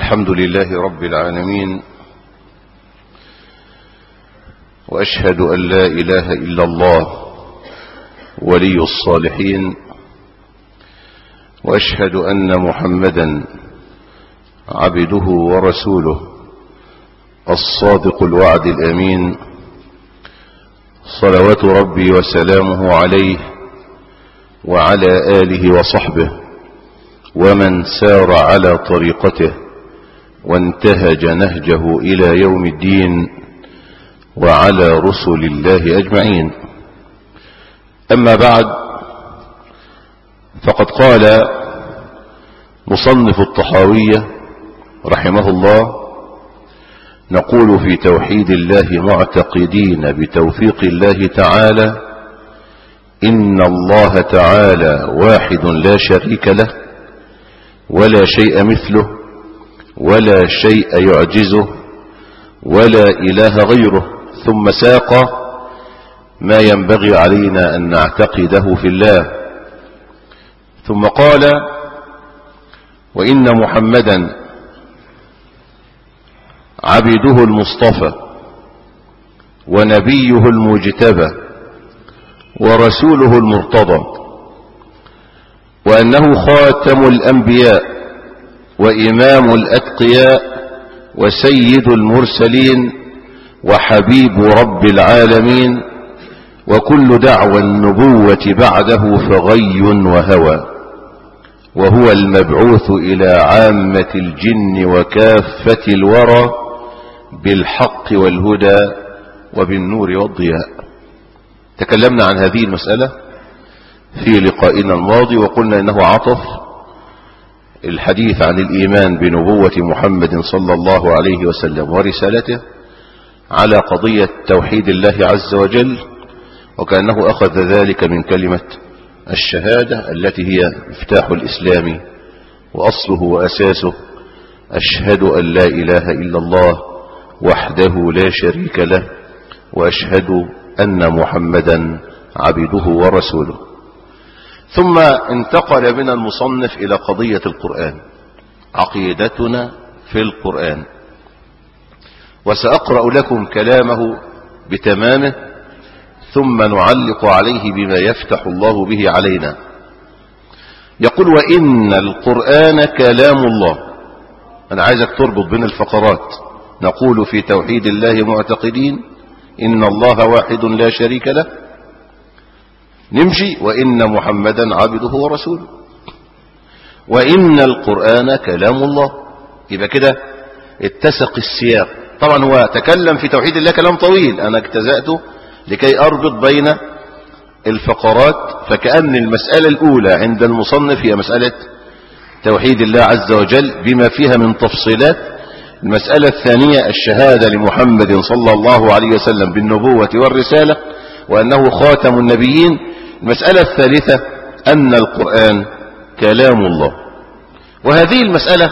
الحمد لله رب العالمين وأشهد أن لا إله إلا الله ولي الصالحين وأشهد أن محمدا عبده ورسوله الصادق الوعد الأمين صلوات ربي وسلامه عليه وعلى آله وصحبه ومن سار على طريقته وانتهج نهجه إلى يوم الدين وعلى رسل الله أجمعين أما بعد فقد قال مصنف الطحاوية رحمه الله نقول في توحيد الله معتقدين بتوفيق الله تعالى إن الله تعالى واحد لا شريك له ولا شيء مثله ولا شيء يعجزه ولا إله غيره ثم ساق ما ينبغي علينا أن نعتقده في الله ثم قال وإن محمدا عبده المصطفى ونبيه المجتبى ورسوله المرتضى وأنه خاتم الأنبياء وإمام الأتقياء وسيد المرسلين وحبيب رب العالمين وكل دعوى النبوة بعده فغي وهوى وهو المبعوث إلى عامة الجن وكافة الورى بالحق والهدى وبالنور والضياء تكلمنا عن هذه المسألة في لقائنا الماضي وقلنا انه عطف الحديث عن الايمان بنبوة محمد صلى الله عليه وسلم ورسالته على قضية توحيد الله عز وجل وكأنه أخذ ذلك من كلمة الشهادة التي هي مفتاح الإسلام وأصله وأساسه أشهد أن لا إله إلا الله وحده لا شريك له وأشهد أن محمدا عبده ورسوله ثم انتقل من المصنف إلى قضية القرآن عقيدتنا في القرآن وسأقرأ لكم كلامه بتمامه ثم نعلق عليه بما يفتح الله به علينا يقول وإن القرآن كلام الله أنا عايزك تربط بين الفقرات نقول في توحيد الله معتقدين إن الله واحد لا شريك له نمشي وإن محمدا عبده ورسوله وإن القرآن كلام الله يبقى كده اتسق السياق طبعا هو تكلم في توحيد الله كلام طويل أنا اجتزأته لكي أربط بين الفقرات فكأن المسألة الأولى عند المصنف هي مسألة توحيد الله عز وجل بما فيها من تفصيلات المسألة الثانية الشهادة لمحمد صلى الله عليه وسلم بالنبوة والرسالة وأنه خاتم النبيين المسألة الثالثة أن القرآن كلام الله وهذه المسألة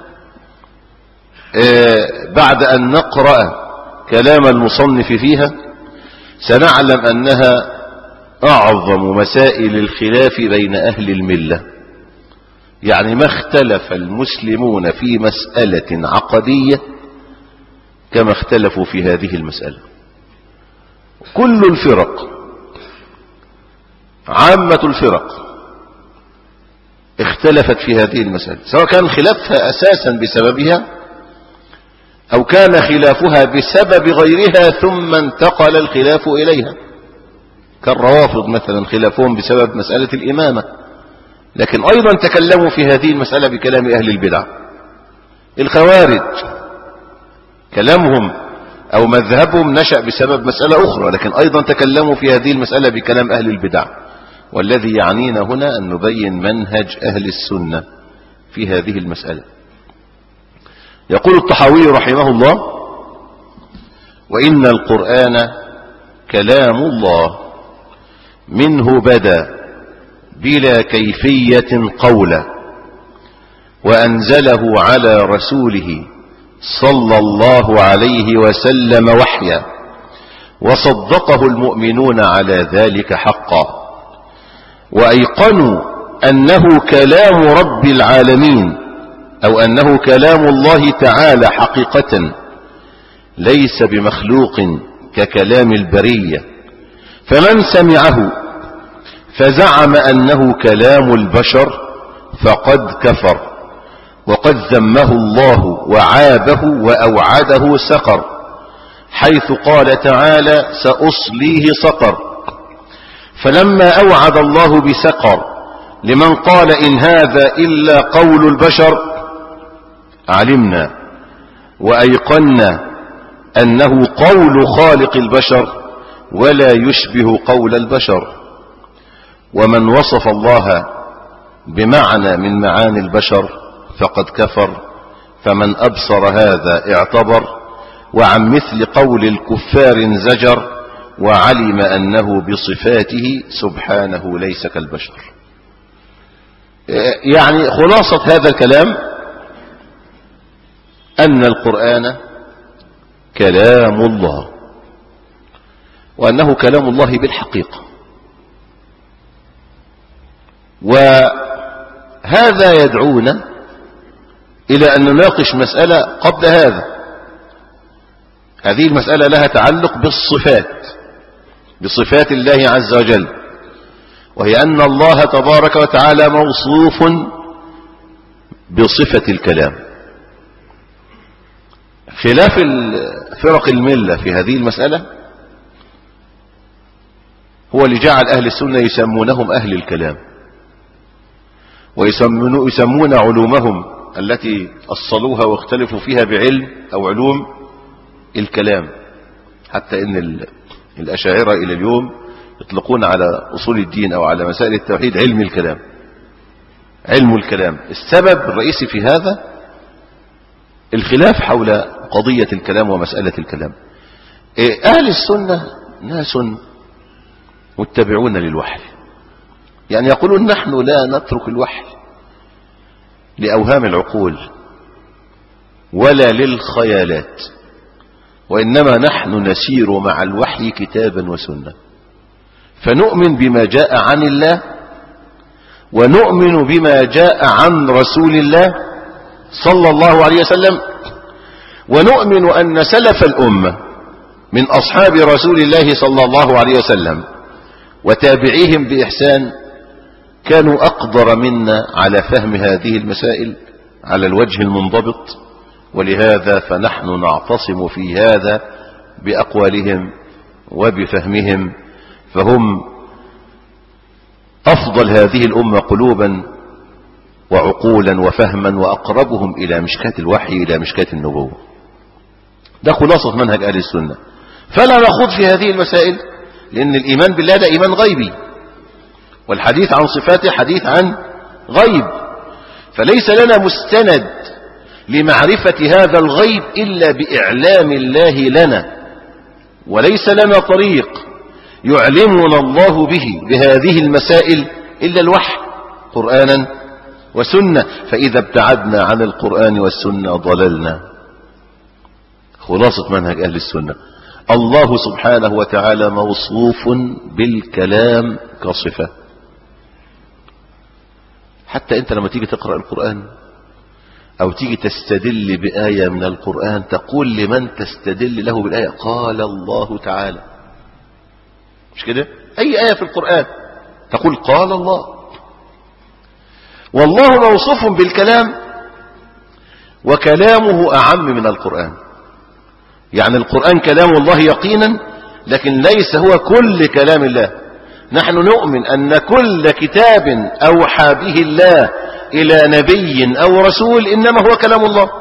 بعد أن نقرأ كلام المصنف فيها سنعلم أنها أعظم مسائل الخلاف بين أهل الملة يعني ما اختلف المسلمون في مسألة عقدية كما اختلفوا في هذه المسألة كل الفرق عامة الفرق اختلفت في هذه المسألة سواء كان خلافها أساسا بسببها أو كان خلافها بسبب غيرها ثم انتقل الخلاف إليها كالروافض مثلا خلافهم بسبب مسألة الإمامة لكن أيضا تكلموا في هذه المسألة بكلام أهل البدع الخوارج كلامهم أو مذهبهم نشأ بسبب مسألة أخرى لكن أيضا تكلموا في هذه المسألة بكلام أهل البدع والذي يعنينا هنا أن نبين منهج أهل السنة في هذه المسألة يقول الطحاوي رحمه الله وإن القرآن كلام الله منه بدا بلا كيفية قولا وأنزله على رسوله صلى الله عليه وسلم وحيا وصدقه المؤمنون على ذلك حقا وأيقنوا أنه كلام رب العالمين أو أنه كلام الله تعالى حقيقة ليس بمخلوق ككلام البرية فمن سمعه فزعم أنه كلام البشر فقد كفر وقد ذمه الله وعابه وأوعده سقر حيث قال تعالى سأصليه سقر فلما أوعد الله بسقر لمن قال إن هذا إلا قول البشر علمنا وأيقنا أنه قول خالق البشر ولا يشبه قول البشر ومن وصف الله بمعنى من معاني البشر فقد كفر فمن أبصر هذا اعتبر وعن مثل قول الكفار انزجر وعلم أنه بصفاته سبحانه ليس كالبشر يعني خلاصة هذا الكلام أن القرآن كلام الله وأنه كلام الله بالحقيقة وهذا يدعونا إلى أن نناقش مسألة قبل هذا هذه المسألة لها تعلق بالصفات بصفات الله عز وجل وهي أن الله تبارك وتعالى موصوف بصفة الكلام خلاف فرق الملة في هذه المسألة هو اللي جعل أهل السنة يسمونهم أهل الكلام ويسمون علومهم التي أصلوها واختلفوا فيها بعلم أو علوم الكلام حتى إن الأشاعرة إلى اليوم يطلقون على أصول الدين أو على مسائل التوحيد علم الكلام علم الكلام السبب الرئيسي في هذا الخلاف حول قضية الكلام ومسألة الكلام أهل السنة ناس متبعون للوحي يعني يقولون نحن لا نترك الوحي لأوهام العقول ولا للخيالات وإنما نحن نسير مع الوحي كتابا وسنة فنؤمن بما جاء عن الله ونؤمن بما جاء عن رسول الله صلى الله عليه وسلم ونؤمن أن سلف الأمة من أصحاب رسول الله صلى الله عليه وسلم وتابعيهم بإحسان كانوا أقدر منا على فهم هذه المسائل على الوجه المنضبط ولهذا فنحن نعتصم في هذا بأقوالهم وبفهمهم فهم أفضل هذه الأمة قلوبا وعقولا وفهما وأقربهم إلى مشكاة الوحي إلى مشكاة النبوة ده خلاصة منهج أهل السنة فلا نخوض في هذه المسائل لأن الإيمان بالله ده إيمان غيبي والحديث عن صفاته حديث عن غيب فليس لنا مستند لمعرفة هذا الغيب إلا بإعلام الله لنا وليس لنا طريق يعلمنا الله به بهذه المسائل إلا الوحي قرآنا وسنة فإذا ابتعدنا عن القرآن والسنة ضللنا خلاصة منهج أهل السنة الله سبحانه وتعالى موصوف بالكلام كصفة حتى انت لما تيجي تقرأ القرآن او تيجي تستدل بآية من القرآن تقول لمن تستدل له بالآية قال الله تعالى مش كده اي آية في القرآن تقول قال الله والله موصوف بالكلام وكلامه أعم من القرآن يعني القرآن كلام الله يقينا لكن ليس هو كل كلام الله نحن نؤمن أن كل كتاب أوحى به الله إلى نبي أو رسول إنما هو كلام الله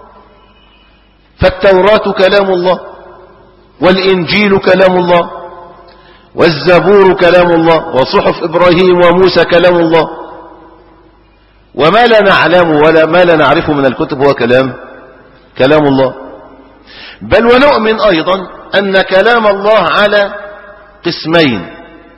فالتوراة كلام الله والإنجيل كلام الله والزبور كلام الله وصحف إبراهيم وموسى كلام الله وما لا نعلم ولا ما لا نعرفه من الكتب هو كلام كلام الله بل ونؤمن أيضا أن كلام الله على قسمين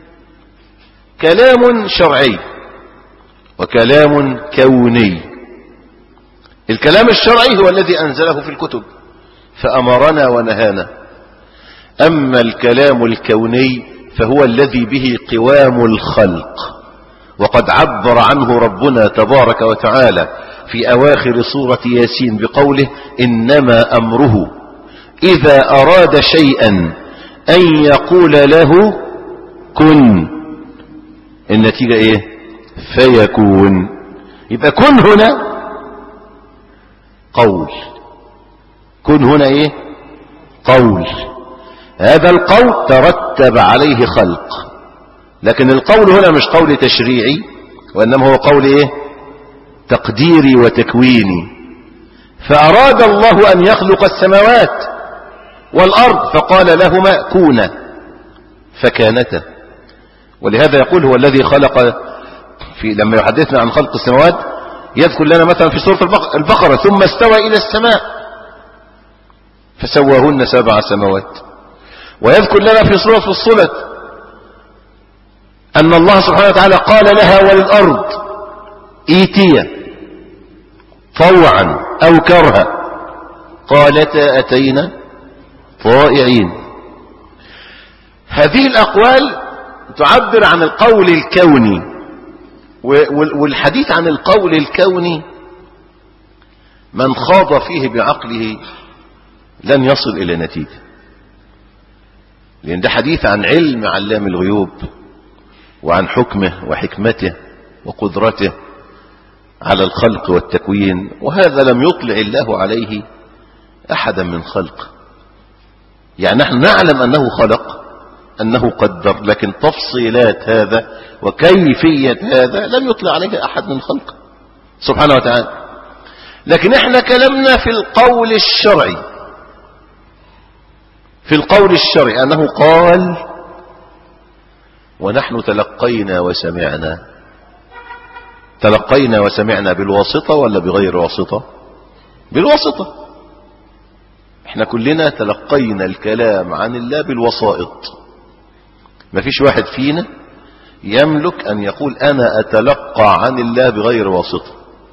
كلام شرعي وكلام كوني الكلام الشرعي هو الذي أنزله في الكتب فأمرنا ونهانا أما الكلام الكوني فهو الذي به قوام الخلق وقد عبر عنه ربنا تبارك وتعالى في أواخر سورة ياسين بقوله إنما أمره إذا أراد شيئا أن يقول له كن النتيجة إيه فيكون يبقى كن هنا قول كن هنا إيه قول هذا القول ترتب عليه خلق لكن القول هنا مش قول تشريعي وإنما هو قول إيه تقديري وتكويني فأراد الله أن يخلق السماوات والأرض فقال لهما كونا فكانتا ولهذا يقول هو الذي خلق في لما يحدثنا عن خلق السماوات يذكر لنا مثلا في سورة البقرة ثم استوى إلى السماء فسواهن سبع سماوات ويذكر لنا في سورة فصلت أن الله سبحانه وتعالى قال لها وللأرض ايتيا طوعا أو كرها قالتا أتينا طائعين هذه الأقوال تعبر عن القول الكوني والحديث عن القول الكوني من خاض فيه بعقله لن يصل إلى نتيجة لأن ده حديث عن علم علام الغيوب وعن حكمه وحكمته وقدرته على الخلق والتكوين وهذا لم يطلع الله عليه أحدا من خلق يعني نحن نعلم أنه خلق أنه قدر لكن تفصيلات هذا وكيفية هذا لم يطلع عليه أحد من خلق سبحانه وتعالى لكن احنا كلامنا في القول الشرعي في القول الشرعي أنه قال ونحن تلقينا وسمعنا تلقينا وسمعنا بالواسطة ولا بغير واسطة بالواسطة احنا كلنا تلقينا الكلام عن الله بالوسائط ما فيش واحد فينا يملك أن يقول أنا أتلقى عن الله بغير واسطة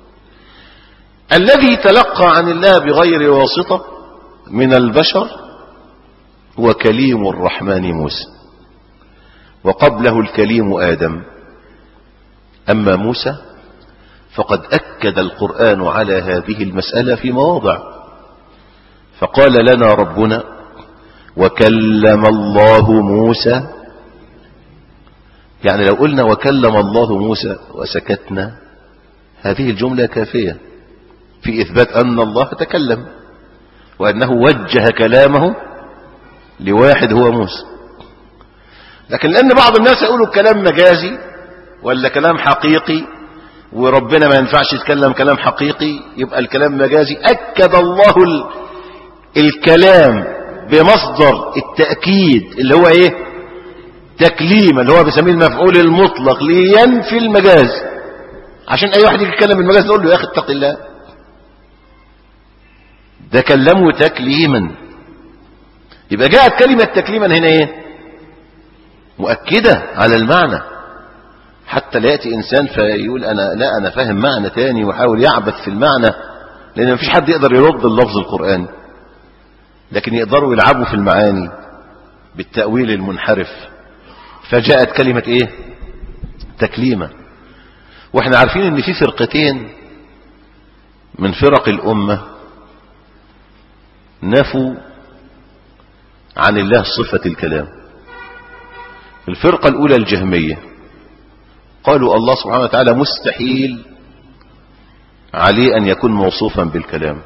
الذي تلقى عن الله بغير واسطة من البشر هو كليم الرحمن موسى وقبله الكليم آدم أما موسى فقد أكد القرآن على هذه المسألة في مواضع فقال لنا ربنا وكلم الله موسى يعني لو قلنا وكلم الله موسى وسكتنا هذه الجملة كافية في إثبات أن الله تكلم وأنه وجه كلامه لواحد هو موسى لكن لأن بعض الناس يقولوا الكلام مجازي ولا كلام حقيقي وربنا ما ينفعش يتكلم كلام حقيقي يبقى الكلام مجازي أكد الله ال... الكلام بمصدر التأكيد اللي هو ايه تكليم اللي هو بيسميه المفعول المطلق لينفي المجاز عشان اي واحد يتكلم المجاز نقول له يا اخي اتق الله ده كلمه تكليما يبقى جاءت كلمة تكليما هنا ايه مؤكدة على المعنى حتى لا يأتي إنسان فيقول أنا لا أنا فاهم معنى تاني ويحاول يعبث في المعنى لأن مفيش حد يقدر يرد اللفظ القرآني لكن يقدروا يلعبوا في المعاني بالتأويل المنحرف فجاءت كلمة إيه تكليمة واحنا عارفين ان في فرقتين من فرق الأمة نفوا عن الله صفة الكلام الفرقة الأولى الجهمية قالوا الله سبحانه وتعالى مستحيل عليه أن يكون موصوفا بالكلام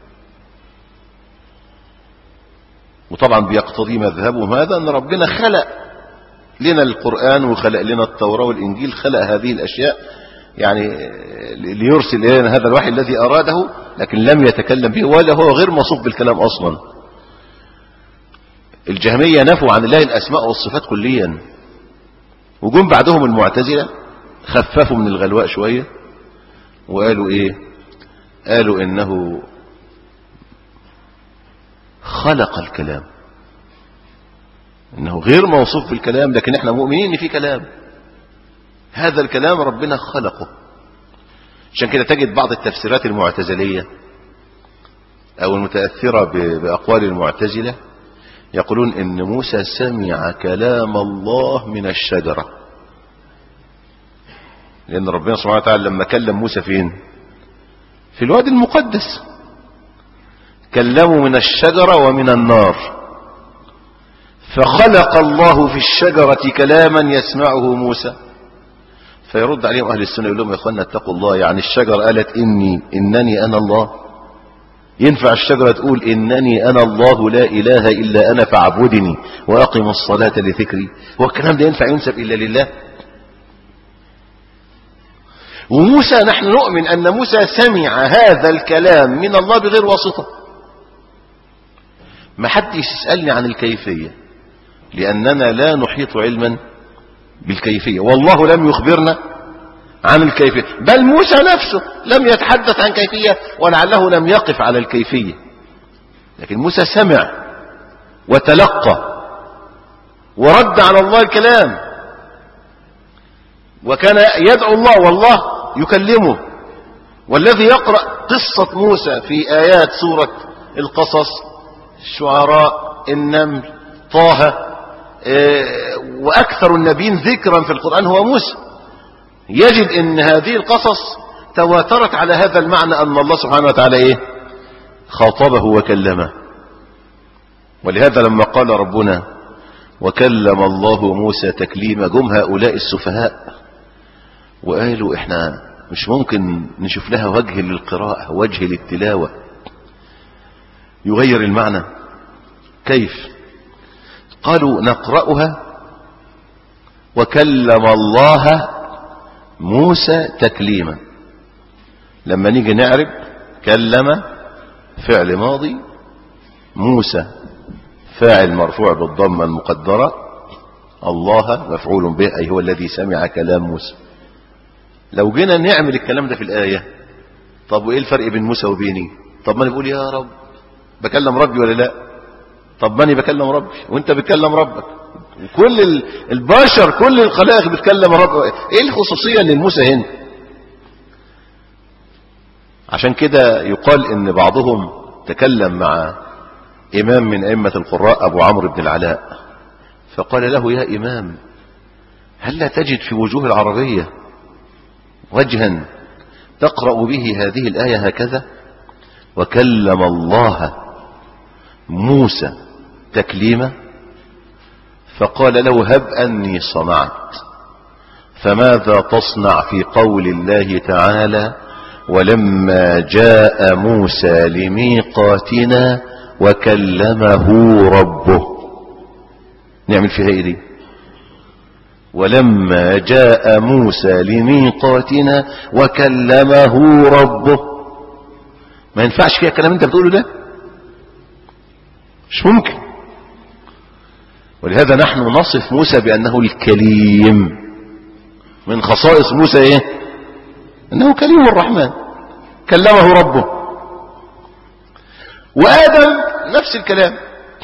وطبعا بيقتضي مذهبهم هذا أن ربنا خلق لنا القرآن وخلق لنا التوراة والإنجيل خلق هذه الأشياء يعني ليرسل إلينا هذا الوحي الذي أراده لكن لم يتكلم به ولا هو غير موصوف بالكلام أصلا الجهمية نفوا عن الله الأسماء والصفات كليا وجم بعدهم المعتزلة خففوا من الغلواء شوية وقالوا ايه قالوا انه خلق الكلام انه غير موصوف بالكلام لكن احنا مؤمنين ان في كلام هذا الكلام ربنا خلقه عشان كده تجد بعض التفسيرات المعتزلية او المتأثرة بأقوال المعتزلة يقولون ان موسى سمع كلام الله من الشجرة لان ربنا سبحانه وتعالى لما كلم موسى فين في الوادي المقدس كلموا من الشجرة ومن النار فخلق الله في الشجرة كلاما يسمعه موسى فيرد عليهم أهل السنة يقول لهم يا أخوانا اتقوا الله يعني الشجرة قالت إني إنني أنا الله ينفع الشجرة تقول إنني أنا الله لا إله إلا أنا فاعبدني وأقم الصلاة لذكري هو الكلام ده ينفع ينسب إلا لله وموسى نحن نؤمن أن موسى سمع هذا الكلام من الله بغير واسطة ما حد يسألني عن الكيفية لأننا لا نحيط علما بالكيفية والله لم يخبرنا عن الكيفية بل موسى نفسه لم يتحدث عن كيفية ولعله لم يقف على الكيفية لكن موسى سمع وتلقى ورد على الله الكلام وكان يدعو الله والله يكلمه والذي يقرأ قصة موسى في آيات سورة القصص الشعراء النمل طه وأكثر النبيين ذكرا في القرآن هو موسى يجد ان هذه القصص تواترت على هذا المعنى ان الله سبحانه وتعالى ايه خاطبه وكلمه ولهذا لما قال ربنا وكلم الله موسى تكليما جم هؤلاء السفهاء وقالوا احنا مش ممكن نشوف لها وجه للقراءة وجه للتلاوة يغير المعنى كيف قالوا نقرأها وكلم الله موسى تكليما لما نيجي نعرب كلم فعل ماضي موسى فاعل مرفوع بالضمة المقدرة الله مفعول به أي هو الذي سمع كلام موسى لو جينا نعمل الكلام ده في الآية طب وإيه الفرق بين موسى وبيني طب ما أنا بقول يا رب بكلم ربي ولا لا طب ما أنا بكلم ربي وانت بتكلم ربك كل البشر كل الخلائق بتكلم رب ايه الخصوصية للموسى هنا عشان كده يقال ان بعضهم تكلم مع امام من ائمة القراء ابو عمرو بن العلاء فقال له يا امام هل لا تجد في وجوه العربية وجها تقرأ به هذه الآية هكذا وكلم الله موسى تكليما فقال له هب أني صنعت فماذا تصنع في قول الله تعالى ولما جاء موسى لميقاتنا وكلمه ربه نعمل فيها ايه دي ولما جاء موسى لميقاتنا وكلمه ربه ما ينفعش فيها الكلام انت بتقوله ده مش ممكن ولهذا نحن نصف موسى بأنه الكليم من خصائص موسى ايه انه كليم الرحمن كلمه ربه وآدم نفس الكلام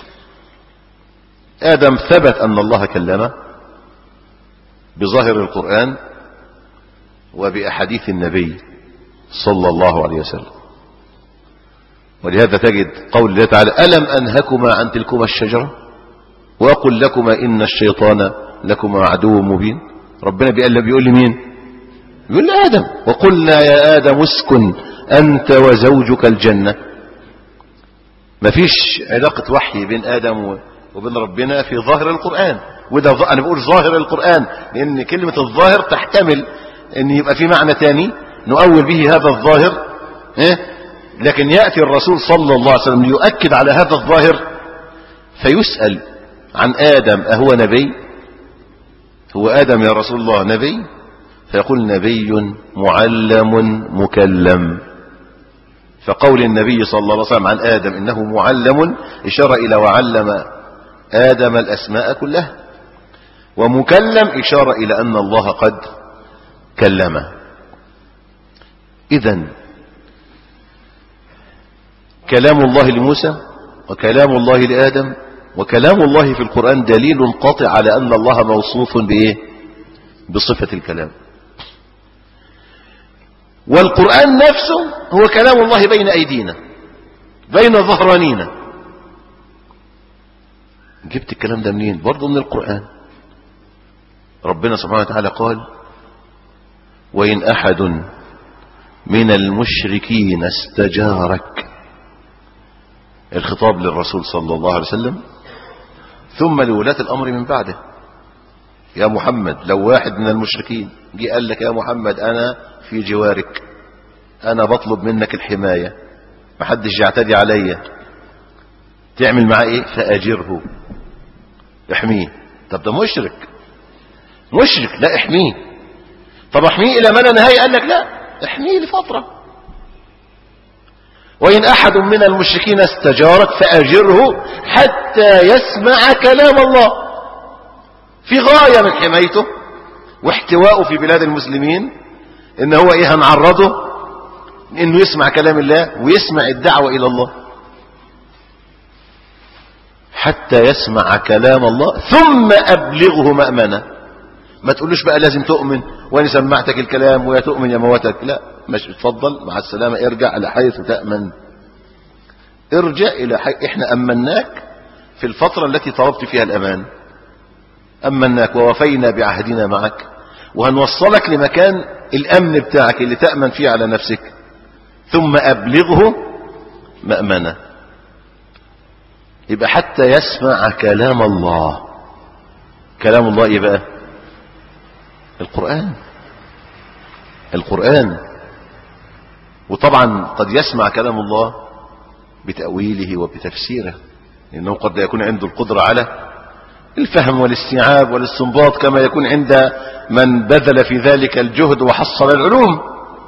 آدم ثبت أن الله كلمه بظاهر القرآن وبأحاديث النبي صلى الله عليه وسلم ولهذا تجد قول الله تعالى ألم أنهكما عن تلكما الشجرة وأقول لكما إن الشيطان لكما عدو مبين ربنا بيقول بيقول لمين يقول لآدم وقلنا يا آدم اسكن أنت وزوجك الجنة مفيش علاقة وحي بين آدم وبين ربنا في ظاهر القرآن وده أنا بقول ظاهر القرآن لأن كلمة الظاهر تحتمل أن يبقى في معنى تاني نؤول به هذا الظاهر إيه؟ لكن يأتي الرسول صلى الله عليه وسلم ليؤكد على هذا الظاهر فيسأل عن آدم أهو نبي هو آدم يا رسول الله نبي فيقول نبي معلم مكلم فقول النبي صلى الله عليه وسلم عن آدم إنه معلم إشارة إلى وعلم آدم الأسماء كلها ومكلم إشارة إلى أن الله قد كلمه إذا كلام الله لموسى وكلام الله لآدم وكلام الله في القرآن دليل قاطع على أن الله موصوف بإيه بصفة الكلام والقرآن نفسه هو كلام الله بين أيدينا بين ظهرانينا جبت الكلام ده منين برضه من القرآن ربنا سبحانه وتعالى قال وإن أحد من المشركين استجارك الخطاب للرسول صلى الله عليه وسلم ثم لولاة الأمر من بعده يا محمد لو واحد من المشركين جه قال لك يا محمد أنا في جوارك أنا بطلب منك الحماية محدش يعتدي عليا تعمل معاه إيه فأجره احميه طب ده مشرك مشرك لا احميه طب احميه إلى مدى نهاية قال لك لا احميه لفترة وإن أحد من المشركين استجارك فأجره حتى يسمع كلام الله في غاية من حمايته واحتوائه في بلاد المسلمين ان هو ايه هنعرضه انه يسمع كلام الله ويسمع الدعوة الى الله حتى يسمع كلام الله ثم ابلغه مأمنة ما تقولوش بقى لازم تؤمن وانا سمعتك الكلام ويا تؤمن يا موتك لا مش اتفضل مع السلامة ارجع الى حيث تأمن ارجع الى حيث احنا امناك في الفترة التي طلبت فيها الامان امناك ووفينا بعهدنا معك وهنوصلك لمكان الامن بتاعك اللي تأمن فيه على نفسك ثم ابلغه مأمنة يبقى حتى يسمع كلام الله كلام الله ايه بقى القرآن القرآن وطبعا قد يسمع كلام الله بتأويله وبتفسيره لأنه قد يكون عنده القدرة على الفهم والاستيعاب والاستنباط كما يكون عند من بذل في ذلك الجهد وحصل العلوم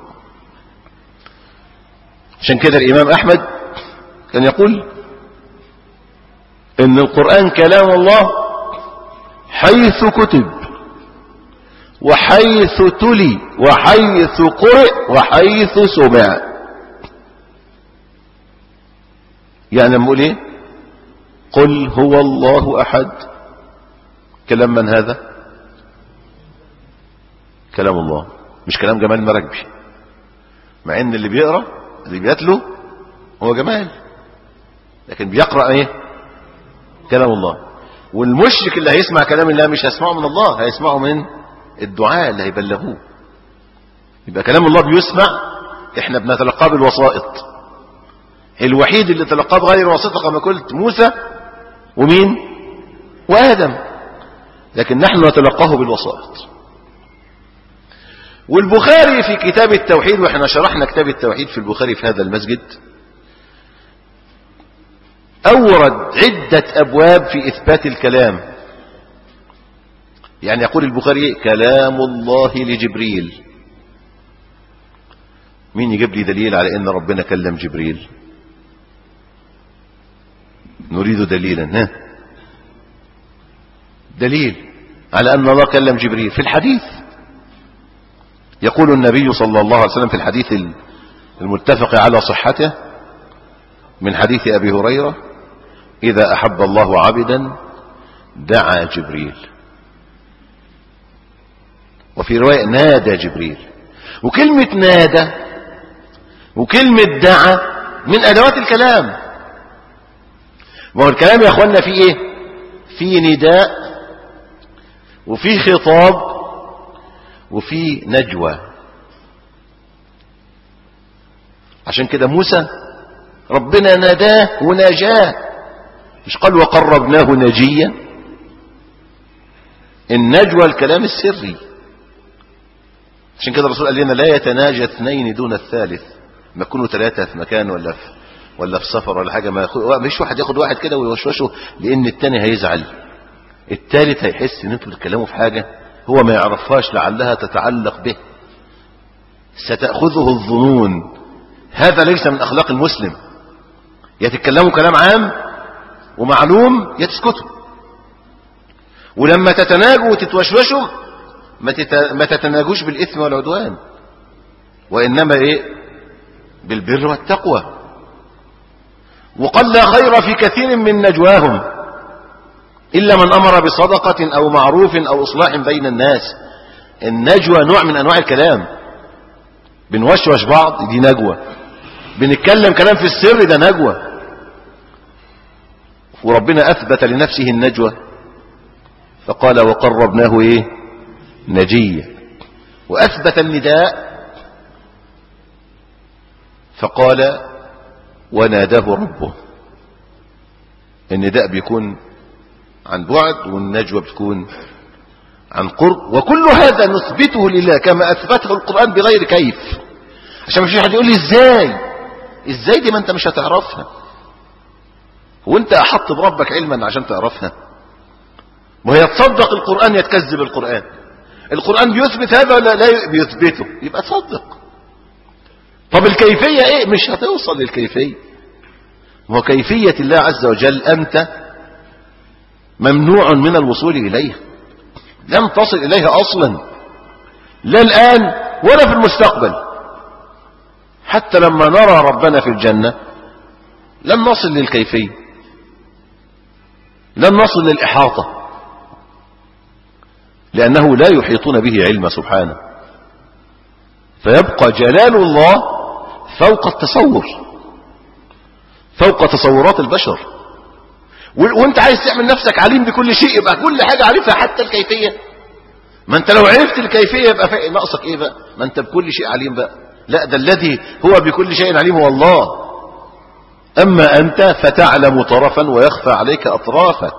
عشان كده الإمام أحمد كان يقول إن القرآن كلام الله حيث كتب وحيث تلي وحيث قرئ وحيث سمع يعني لما اقول ايه قل هو الله احد كلام من هذا كلام الله مش كلام جمال مراكبي مع ان اللي بيقرا اللي بيتلو هو جمال لكن بيقرا ايه كلام الله والمشرك اللي هيسمع كلام الله مش هيسمعه من الله هيسمعه من الدعاء اللي هيبلغوه يبقى كلام الله بيسمع احنا بنتلقاه بالوسائط الوحيد اللي تلقاه بغير واسطه كما قلت موسى ومين وادم لكن نحن نتلقاه بالوسائط والبخاري في كتاب التوحيد واحنا شرحنا كتاب التوحيد في البخاري في هذا المسجد أورد عدة أبواب في إثبات الكلام يعني يقول البخاري كلام الله لجبريل مين يجيب لي دليل على ان ربنا كلم جبريل نريد دليلا ها دليل على ان الله كلم جبريل في الحديث يقول النبي صلى الله عليه وسلم في الحديث المتفق على صحته من حديث ابي هريره اذا احب الله عبدا دعا جبريل وفي رواية نادى جبريل وكلمة نادى وكلمة دعا من أدوات الكلام وهو الكلام يا أخوانا فيه إيه فيه نداء وفيه خطاب وفيه نجوى عشان كده موسى ربنا ناداه وناجاه مش قال وقربناه نجيا النجوى الكلام السري عشان كده الرسول قال لنا لا يتناجى اثنين دون الثالث ما يكونوا ثلاثة في مكان ولا في ولا في سفر ولا حاجة ما ياخد مش واحد ياخد واحد كده ويوشوشه لأن التاني هيزعل الثالث هيحس ان انتوا بتتكلموا في حاجة هو ما يعرفهاش لعلها تتعلق به ستأخذه الظنون هذا ليس من أخلاق المسلم يتكلموا كلام عام ومعلوم يتسكتوا ولما تتناجوا وتتوشوشوا ما تتناجوش بالإثم والعدوان وإنما إيه بالبر والتقوى وقد لا خير في كثير من نجواهم إلا من أمر بصدقة أو معروف أو إصلاح بين الناس النجوى نوع من أنواع الكلام بنوشوش بعض دي نجوى بنتكلم كلام في السر ده نجوى وربنا أثبت لنفسه النجوى فقال وقربناه إيه نجيا وأثبت النداء فقال وناداه ربه النداء بيكون عن بعد والنجوى بتكون عن قرب وكل هذا نثبته لله كما أثبته القرآن بغير كيف عشان مش حد يقول لي ازاي ازاي دي ما انت مش هتعرفها وانت احط بربك علما عشان تعرفها وهي تصدق القرآن يتكذب القرآن القرآن بيثبت هذا ولا لا بيثبته يبقى تصدق طب الكيفية ايه مش هتوصل للكيفية وكيفية الله عز وجل انت ممنوع من الوصول اليها لم تصل اليها اصلا لا الان ولا في المستقبل حتى لما نرى ربنا في الجنة لن نصل للكيفية لن نصل للإحاطة لأنه لا يحيطون به علما سبحانه فيبقى جلال الله فوق التصور فوق تصورات البشر وانت عايز تعمل نفسك عليم بكل شيء يبقى كل حاجة عارفها حتى الكيفية ما انت لو عرفت الكيفية يبقى ناقصك ايه بقى ما انت بكل شيء عليم بقى لا ده الذي هو بكل شيء عليم هو الله اما انت فتعلم طرفا ويخفى عليك اطرافا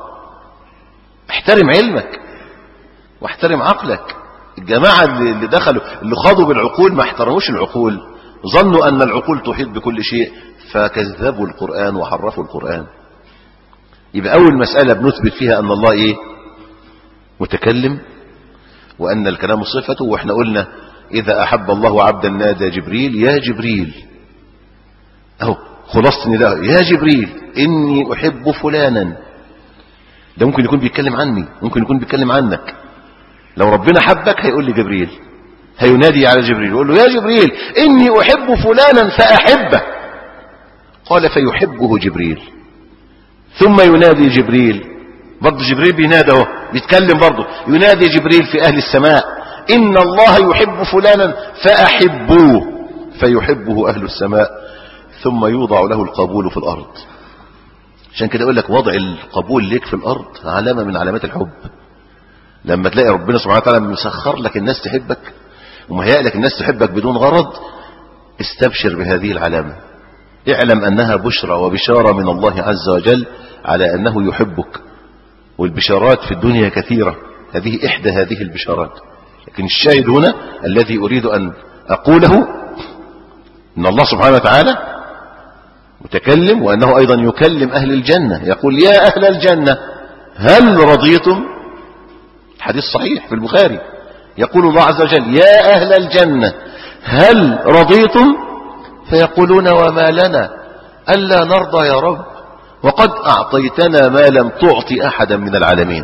احترم علمك واحترم عقلك الجماعة اللي دخلوا اللي خاضوا بالعقول ما احترموش العقول ظنوا ان العقول تحيط بكل شيء فكذبوا القرآن وحرفوا القرآن يبقى اول مسألة بنثبت فيها ان الله ايه متكلم وان الكلام صفته واحنا قلنا اذا احب الله عبدا نادى جبريل يا جبريل اهو خلاصة نداء يا جبريل اني احب فلانا ده ممكن يكون بيتكلم عني ممكن يكون بيتكلم عنك لو ربنا حبك هيقول لي جبريل هينادي على جبريل يقول له يا جبريل إني أحب فلانا فأحبه قال فيحبه جبريل ثم ينادي جبريل برضه جبريل بينادى اهو بيتكلم برضه ينادي جبريل في أهل السماء إن الله يحب فلانا فأحبوه فيحبه أهل السماء ثم يوضع له القبول في الأرض عشان كده أقول لك وضع القبول ليك في الأرض علامة من علامات الحب لما تلاقي ربنا سبحانه وتعالى مسخر لك الناس تحبك ومهيأ لك الناس تحبك بدون غرض استبشر بهذه العلامة اعلم أنها بشرى وبشارة من الله عز وجل على أنه يحبك والبشارات في الدنيا كثيرة هذه إحدى هذه البشارات لكن الشاهد هنا الذي أريد أن أقوله أن الله سبحانه وتعالى متكلم وأنه أيضا يكلم أهل الجنة يقول يا أهل الجنة هل رضيتم حديث صحيح في البخاري يقول الله عز وجل يا أهل الجنة هل رضيتم فيقولون وما لنا ألا نرضى يا رب وقد أعطيتنا ما لم تعطي أحدا من العالمين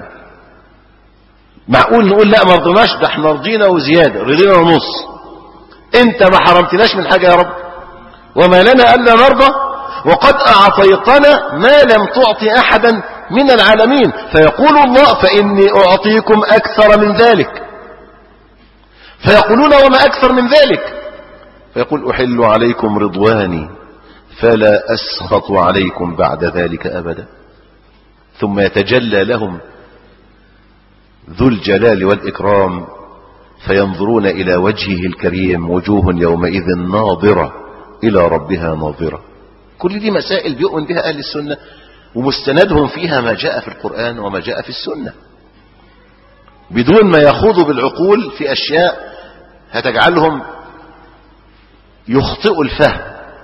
معقول نقول لا ما رضيناش ده احنا رضينا وزيادة رضينا ونص انت ما حرمتناش من حاجة يا رب وما لنا ألا نرضى وقد أعطيتنا ما لم تعطي أحدا من العالمين فيقول الله فإني أعطيكم أكثر من ذلك فيقولون وما أكثر من ذلك فيقول أحل عليكم رضواني فلا أسخط عليكم بعد ذلك أبدا ثم يتجلى لهم ذو الجلال والإكرام فينظرون إلى وجهه الكريم وجوه يومئذ ناظرة إلى ربها ناظرة كل دي مسائل بيؤمن بها أهل السنة ومستندهم فيها ما جاء في القرآن وما جاء في السنة بدون ما يخوضوا بالعقول في أشياء هتجعلهم يخطئوا الفهم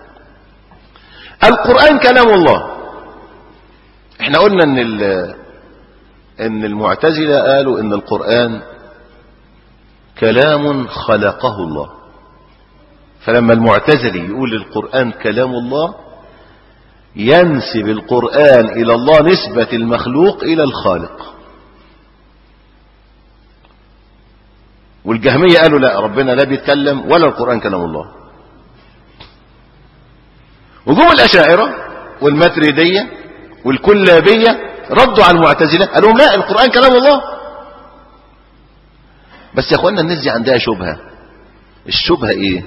القرآن كلام الله احنا قلنا ان ان المعتزلة قالوا ان القرآن كلام خلقه الله فلما المعتزلي يقول القرآن كلام الله ينسب القرآن إلى الله نسبة المخلوق إلى الخالق والجهمية قالوا لا ربنا لا بيتكلم ولا القرآن كلام الله وجوم الأشاعرة والماتريدية والكلابية ردوا على المعتزلة قالوا لهم لا القرآن كلام الله بس يا اخوانا الناس دي عندها شبهة الشبهة ايه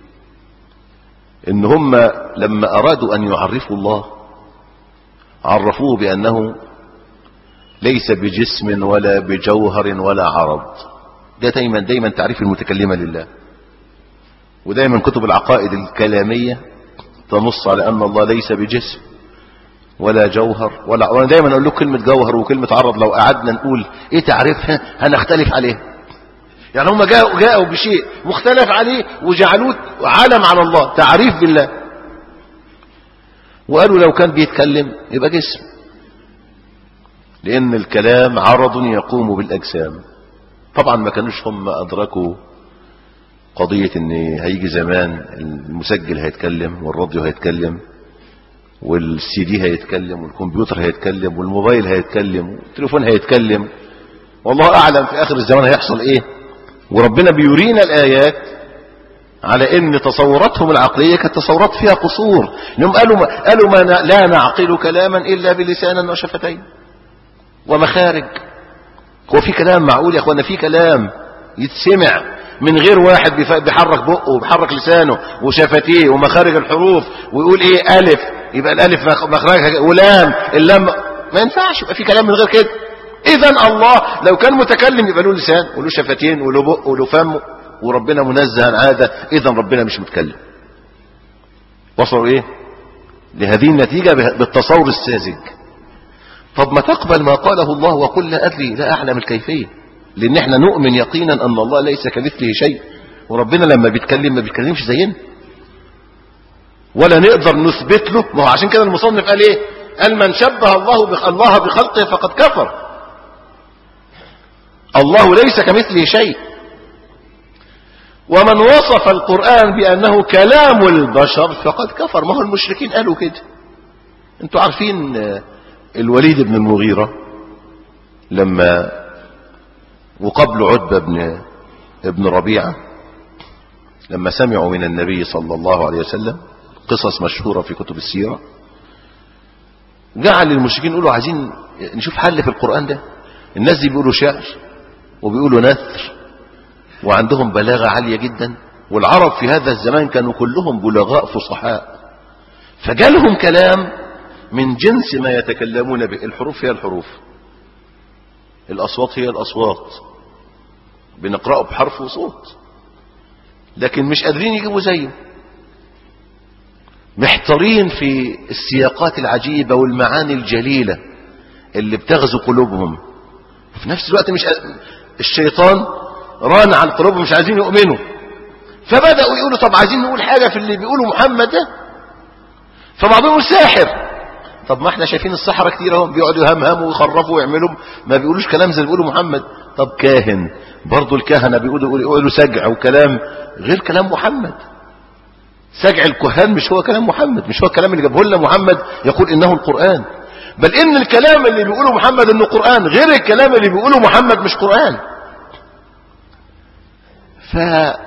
ان هم لما ارادوا ان يعرفوا الله عرفوه بانه ليس بجسم ولا بجوهر ولا عرض ده دايما دايما تعريف المتكلمة لله ودايما كتب العقائد الكلامية تنص على أن الله ليس بجسم ولا جوهر ولا وانا دايما اقول لكم كلمه جوهر وكلمه عرض لو قعدنا نقول ايه تعريفها هنختلف عليها يعني هم جاءوا جاءوا بشيء مختلف عليه وجعلوه علم على الله تعريف بالله وقالوا لو كان بيتكلم يبقى جسم لان الكلام عرض يقوم بالاجسام طبعا ما كانوش هم ادركوا قضيه ان هيجي زمان المسجل هيتكلم والراديو هيتكلم والسي دي هيتكلم والكمبيوتر هيتكلم والموبايل هيتكلم والتليفون هيتكلم والله اعلم في اخر الزمان هيحصل ايه وربنا بيورينا الايات على ان تصوراتهم العقلية كانت تصورات فيها قصور لهم قالوا ما, قالوا ما لا نعقل كلاما الا بلسان وشفتين ومخارج هو في كلام معقول يا اخوانا في كلام يتسمع من غير واحد بيحرك بقه وبيحرك لسانه وشفتيه ومخارج الحروف ويقول ايه الف يبقى الالف مخرجها ولام اللام ما ينفعش يبقى في كلام من غير كده اذا الله لو كان متكلم يبقى له لسان وله شفتين وله بق وله فم وربنا منزه عن هذا اذا ربنا مش متكلم وصلوا ايه لهذه النتيجة بالتصور الساذج طب ما تقبل ما قاله الله وقل لا أدري لا أعلم الكيفية لأن احنا نؤمن يقينا أن الله ليس كمثله شيء وربنا لما بيتكلم ما بيتكلمش زينا ولا نقدر نثبت له ما هو عشان كده المصنف قال ايه قال من شبه الله بخ... الله بخلقه فقد كفر الله ليس كمثله شيء ومن وصف القرآن بأنه كلام البشر فقد كفر ما هو المشركين قالوا كده انتوا عارفين الوليد بن المغيرة لما وقبل عتبة بن ابن ربيعة لما سمعوا من النبي صلى الله عليه وسلم قصص مشهورة في كتب السيرة جعل المشركين يقولوا عايزين نشوف حل في القرآن ده الناس دي بيقولوا شعر وبيقولوا نثر وعندهم بلاغة عالية جدا والعرب في هذا الزمان كانوا كلهم بلغاء فصحاء فجالهم كلام من جنس ما يتكلمون به الحروف هي الحروف الأصوات هي الأصوات بنقرأه بحرف وصوت لكن مش قادرين يجيبوا زيه محتارين في السياقات العجيبة والمعاني الجليلة اللي بتغزو قلوبهم في نفس الوقت مش الشيطان ران على قلوبهم مش عايزين يؤمنوا فبدأوا يقولوا طب عايزين نقول حاجة في اللي بيقولوا محمد ده فبعضهم يقول ساحر طب ما احنا شايفين السحرة كتير اهو بيقعدوا يهمهموا ويخرفوا ويعملوا ما بيقولوش كلام زي اللي بيقولوا محمد طب كاهن برضه الكهنة بيقولوا يقولوا سجع وكلام غير كلام محمد سجع الكهان مش هو كلام محمد مش هو الكلام اللي جابه لنا محمد يقول انه القرآن بل ان الكلام اللي بيقوله محمد انه قرآن غير الكلام اللي بيقوله محمد مش قرآن ف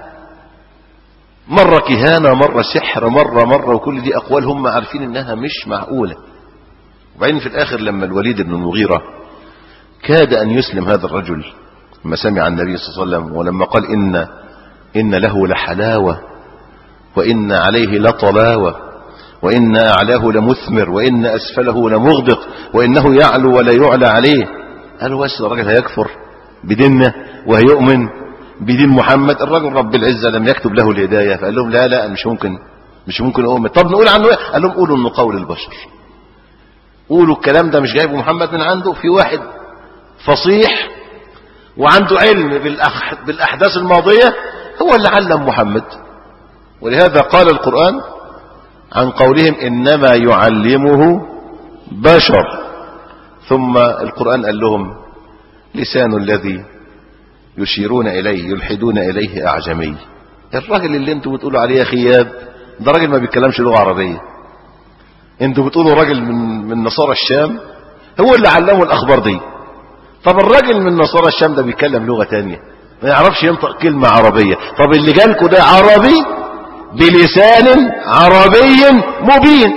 مرة كهانة مرة سحر مرة مرة وكل دي أقوال هم عارفين إنها مش معقولة وبعدين في الآخر لما الوليد بن المغيرة كاد أن يسلم هذا الرجل لما سمع النبي صلى الله عليه وسلم ولما قال إن إن له لحلاوة وإن عليه لطلاوة وإن أعلاه لمثمر وإن أسفله لمغدق وإنه يعلو ولا يعلى عليه قالوا بس الراجل هيكفر بديننا وهيؤمن بدين محمد الرجل رب العزة لم يكتب له الهداية فقال لهم لا لا مش ممكن مش ممكن أؤمن طب نقول عنه ايه قال لهم قولوا انه قول البشر قولوا الكلام ده مش جايبه محمد من عنده في واحد فصيح وعنده علم بالأح... بالأحداث الماضية هو اللي علم محمد ولهذا قال القرآن عن قولهم إنما يعلمه بشر ثم القرآن قال لهم لسان الذي يشيرون إليه يلحدون إليه أعجمي الراجل اللي انتوا بتقولوا عليه خياب ده راجل ما بيتكلمش لغة عربية انتوا بتقولوا راجل من, من نصارى الشام هو اللي علمه الأخبار دي طب الراجل من نصارى الشام ده بيتكلم لغة تانية ما يعرفش ينطق كلمة عربية طب اللي جالكوا ده عربي بلسان عربي مبين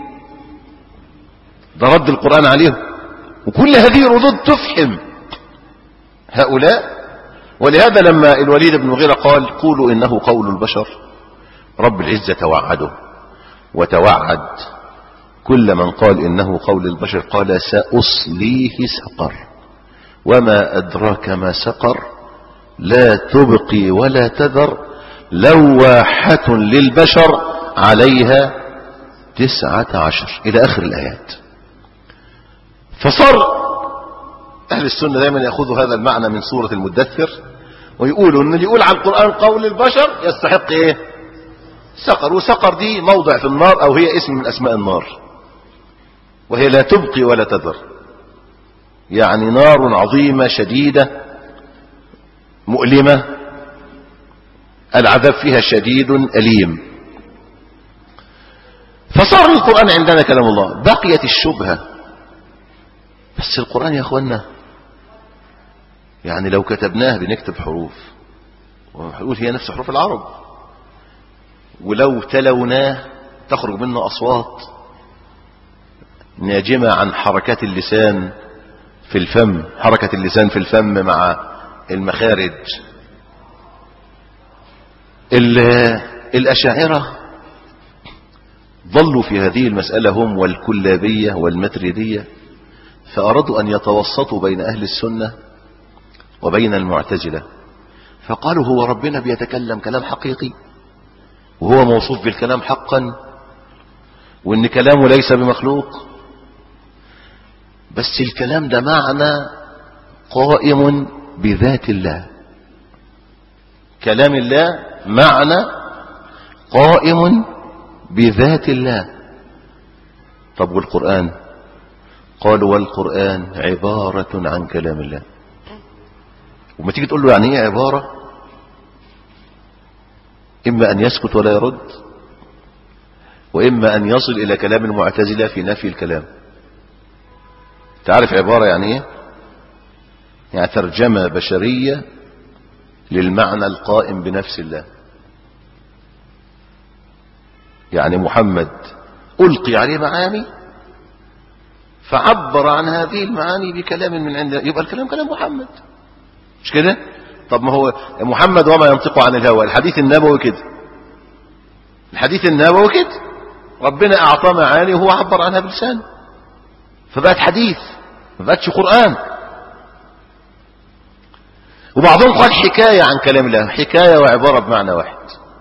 ده رد القرآن عليهم وكل هذه الردود تفهم هؤلاء ولهذا لما الوليد بن مغيرة قال قولوا إنه قول البشر رب العزة توعده وتوعد كل من قال إنه قول البشر قال سأصليه سقر وما أدراك ما سقر لا تبقي ولا تذر لواحة للبشر عليها تسعة عشر إلى آخر الآيات فصار أهل السنة دائما يأخذوا هذا المعنى من سورة المدثر ويقولوا أن اللي يقول على القرآن قول البشر يستحق إيه سقر وسقر دي موضع في النار أو هي اسم من أسماء النار وهي لا تبقي ولا تذر يعني نار عظيمة شديدة مؤلمة العذاب فيها شديد أليم فصار القرآن عندنا كلام الله بقيت الشبهة بس القرآن يا أخوانا يعني لو كتبناه بنكتب حروف ونقول هي نفس حروف العرب ولو تلوناه تخرج منه أصوات ناجمة عن حركات اللسان في الفم حركة اللسان في الفم مع المخارج الأشاعرة ظلوا في هذه المسألة هم والكلابية والمتردية فأرادوا أن يتوسطوا بين أهل السنة وبين المعتزلة فقالوا هو ربنا بيتكلم كلام حقيقي وهو موصوف بالكلام حقا وان كلامه ليس بمخلوق بس الكلام ده معنى قائم بذات الله كلام الله معنى قائم بذات الله طب والقرآن قالوا والقرآن عبارة عن كلام الله وما تيجي تقول له يعني ايه عبارة إما أن يسكت ولا يرد وإما أن يصل إلى كلام المعتزلة في نفي الكلام تعرف عبارة يعني ايه يعني ترجمة بشرية للمعنى القائم بنفس الله يعني محمد ألقي عليه معاني فعبر عن هذه المعاني بكلام من عند يبقى الكلام كلام محمد مش كده طب ما هو محمد وما ينطق عن الهوى الحديث النبوي كده الحديث النبوي كده ربنا أعطى معاني وهو عبر عنها بلسانه فبقت حديث ما بقتش قرآن وبعضهم قال حكاية عن كلام الله حكاية وعبارة بمعنى واحد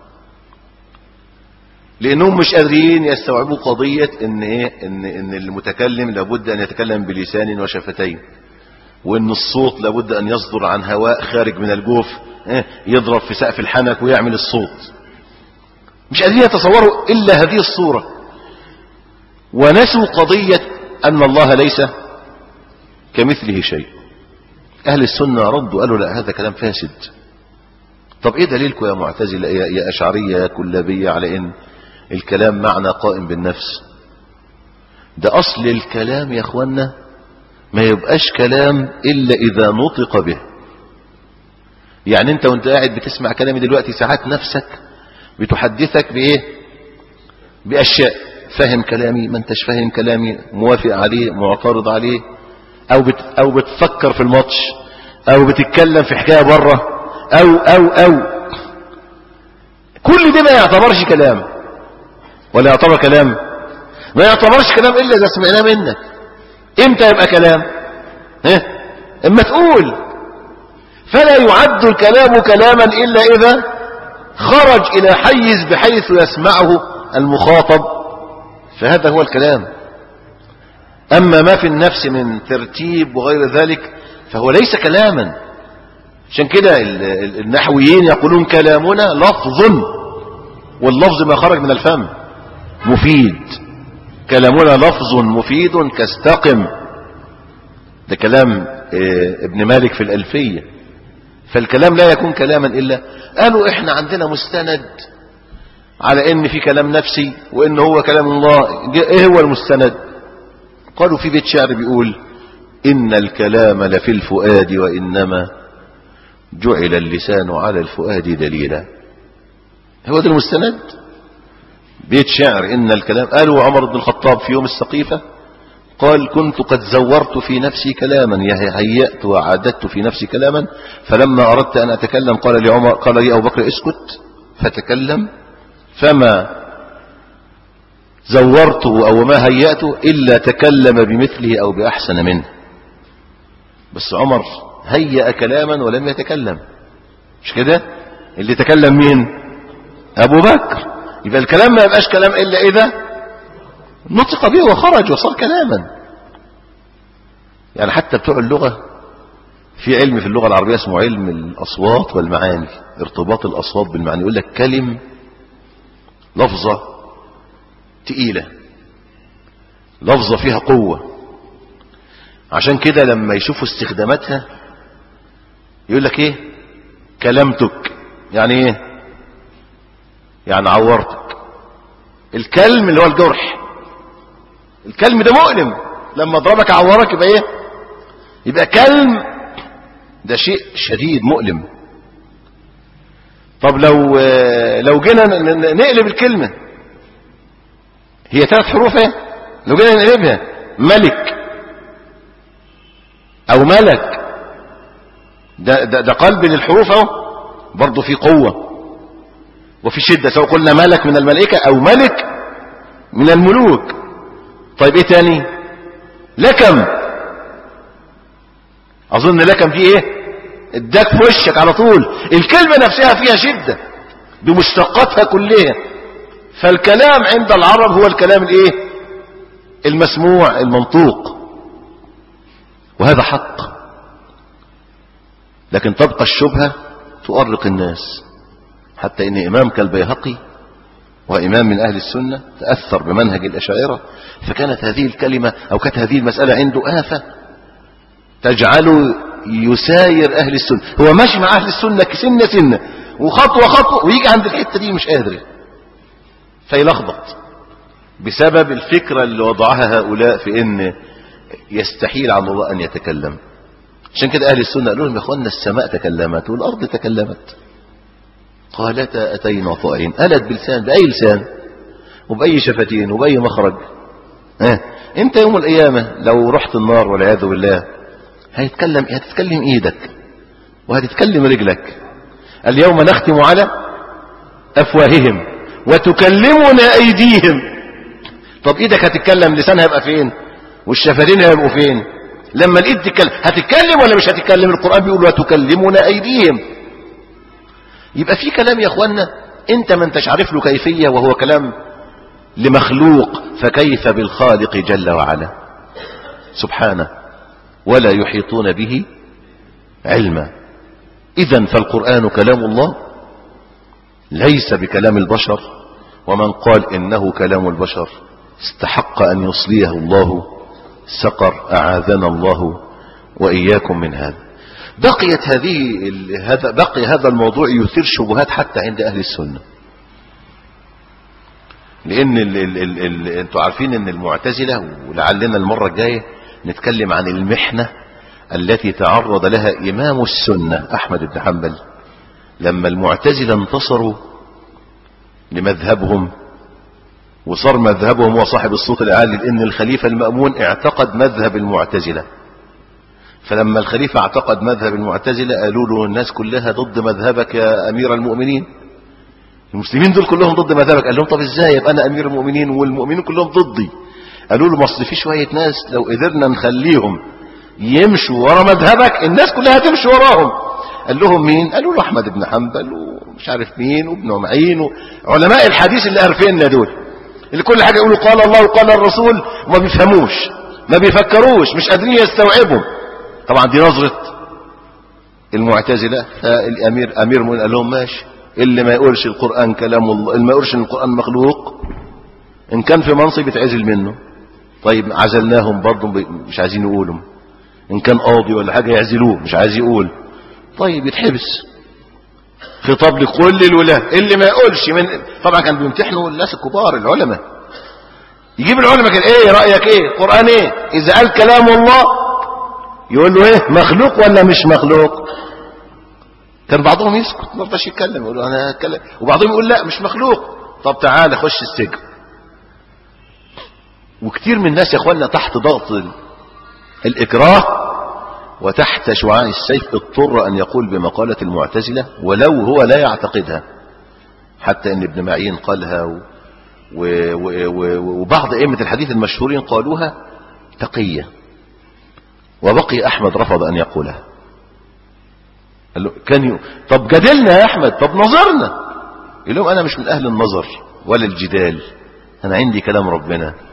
لانهم مش قادرين يستوعبوا قضية ان ايه ان, إن المتكلم لابد ان يتكلم بلسان وشفتين وان الصوت لابد ان يصدر عن هواء خارج من الجوف إيه يضرب في سقف الحنك ويعمل الصوت مش قادرين يتصوروا الا هذه الصورة ونسوا قضية ان الله ليس كمثله شيء اهل السنة ردوا قالوا لا هذا كلام فاسد طب ايه دليلكم يا معتزلة يا, يا اشعرية يا كلابية على ان الكلام معنى قائم بالنفس ده أصل الكلام يا أخوانا ما يبقاش كلام إلا إذا نطق به يعني أنت وانت قاعد بتسمع كلامي دلوقتي ساعات نفسك بتحدثك بإيه بأشياء فاهم كلامي ما انتش فاهم كلامي موافق عليه معترض عليه أو, بت أو بتفكر في الماتش أو بتتكلم في حكاية بره أو أو أو كل ده ما يعتبرش كلام ولا يعتبر كلام ما يعتبرش كلام إلا إذا سمعناه منك إمتى يبقى كلام ها إما تقول فلا يعد الكلام كلاما إلا إذا خرج إلى حيز بحيث يسمعه المخاطب فهذا هو الكلام أما ما في النفس من ترتيب وغير ذلك فهو ليس كلاما عشان كده النحويين يقولون كلامنا لفظ واللفظ ما خرج من الفم مفيد كلامنا لفظ مفيد كاستقم ده كلام ابن مالك في الألفية فالكلام لا يكون كلاما إلا قالوا إحنا عندنا مستند على إن في كلام نفسي وإن هو كلام الله إيه هو المستند قالوا في بيت شعر بيقول إن الكلام لفي الفؤاد وإنما جعل اللسان على الفؤاد دليلا هو ده المستند بيت شعر إن الكلام قالوا عمر بن الخطاب في يوم السقيفة قال كنت قد زورت في نفسي كلاما هيأت وعددت في نفسي كلاما فلما أردت أن أتكلم قال لي عمر قال لي أبو بكر اسكت فتكلم فما زورته أو ما هيأته إلا تكلم بمثله أو بأحسن منه بس عمر هيأ كلاما ولم يتكلم مش كده اللي تكلم مين أبو بكر يبقى الكلام ما يبقاش كلام إلا إذا نطق به وخرج وصار كلاما يعني حتى بتوع اللغة في علم في اللغة العربية اسمه علم الأصوات والمعاني ارتباط الأصوات بالمعاني يقول لك كلم لفظة تقيلة لفظة فيها قوة عشان كده لما يشوفوا استخداماتها يقول لك ايه كلمتك يعني ايه يعني عورتك الكلم اللي هو الجرح الكلم ده مؤلم لما اضربك عورك يبقى ايه يبقى كلم ده شيء شديد مؤلم طب لو لو جينا نقلب الكلمة هي ثلاث حروف ايه لو جينا نقلبها ملك او ملك ده, ده, ده قلب للحروف اهو برضه في قوة وفي شدة سواء قلنا ملك من الملائكة او ملك من الملوك طيب ايه تاني لكم اظن لكم دي ايه اداك في وشك على طول الكلمة نفسها فيها شدة بمشتقاتها كلها فالكلام عند العرب هو الكلام الايه المسموع المنطوق وهذا حق لكن تبقى الشبهة تؤرق الناس حتى ان امام كالبيهقي وإمام من أهل السنة تأثر بمنهج الأشاعرة فكانت هذه الكلمة أو كانت هذه المسألة عنده آفة تجعله يساير أهل السنة هو ماشي مع أهل السنة سنة سنة وخطوة خطوة ويجي عند الحتة دي مش قادر فيلخبط بسبب الفكرة اللي وضعها هؤلاء في ان يستحيل عن الله أن يتكلم عشان كده أهل السنة قالوا لهم يا أخوانا السماء تكلمت والأرض تكلمت قالتا أتينا طائعين ألت بلسان بأي لسان وبأي شفتين وبأي مخرج اه انت يوم القيامة لو رحت النار والعياذ بالله هيتكلم هتتكلم ايدك وهتتكلم رجلك اليوم نختم على افواههم وتكلمنا ايديهم طب ايدك هتتكلم لسانها هيبقى فين والشفتين هيبقوا فين لما الايد تتكلم هتتكلم ولا مش هتتكلم القرآن بيقول وتكلمنا ايديهم يبقى في كلام يا اخوانا انت ما انتش عارف له كيفية وهو كلام لمخلوق فكيف بالخالق جل وعلا سبحانه ولا يحيطون به علما اذا فالقرآن كلام الله ليس بكلام البشر ومن قال انه كلام البشر استحق ان يصليه الله سقر اعاذنا الله واياكم من هذا بقيت هذه هذا بقي هذا الموضوع يثير شبهات حتى عند اهل السنه لان ال ال ال ال انتوا عارفين ان المعتزله ولعلنا المره الجايه نتكلم عن المحنه التي تعرض لها امام السنه احمد بن حنبل لما المعتزله انتصروا لمذهبهم وصار مذهبهم هو صاحب الصوت العالي لان الخليفه المامون اعتقد مذهب المعتزله فلما الخليفة اعتقد مذهب المعتزلة قالوا له الناس كلها ضد مذهبك يا أمير المؤمنين المسلمين دول كلهم ضد مذهبك قال لهم طب ازاي يبقى أنا أمير المؤمنين والمؤمنين كلهم ضدي قالوا له مصر في شوية ناس لو قدرنا نخليهم يمشوا ورا مذهبك الناس كلها هتمشي وراهم قال لهم مين قالوا له أحمد بن حنبل ومش عارف مين وابن معين علماء الحديث اللي عارفيننا دول اللي كل حاجة يقولوا قال الله وقال الرسول وما بيفهموش ما بيفكروش مش قادرين يستوعبوا طبعا دي نظرة المعتزلة فالأمير أمير مؤمن قال لهم ماشي اللي ما يقولش القرآن كلام الله اللي ما يقولش ان القرآن مخلوق إن كان في منصب يتعزل منه طيب عزلناهم برضه مش عايزين يقولوا إن كان قاضي ولا حاجة يعزلوه مش عايز يقول طيب يتحبس خطاب لكل الولاة اللي ما يقولش من طبعا كان بيمتحنوا الناس الكبار العلماء يجيب العلماء كان ايه رأيك ايه القرآن ايه اذا قال كلام الله يقول له ايه مخلوق ولا مش مخلوق كان بعضهم يسكت ما رضاش يتكلم يقول له انا اتكلم وبعضهم يقول لا مش مخلوق طب تعالى خش السجن وكتير من الناس يا اخوانا تحت ضغط الاكراه وتحت شعاع السيف اضطر ان يقول بمقالة المعتزلة ولو هو لا يعتقدها حتى ان ابن معين قالها و... و... و... وبعض ائمة الحديث المشهورين قالوها تقية وبقي احمد رفض ان يقولها قال له كان ي... طب جادلنا يا احمد طب نظرنا يقول لهم انا مش من اهل النظر ولا الجدال انا عندي كلام ربنا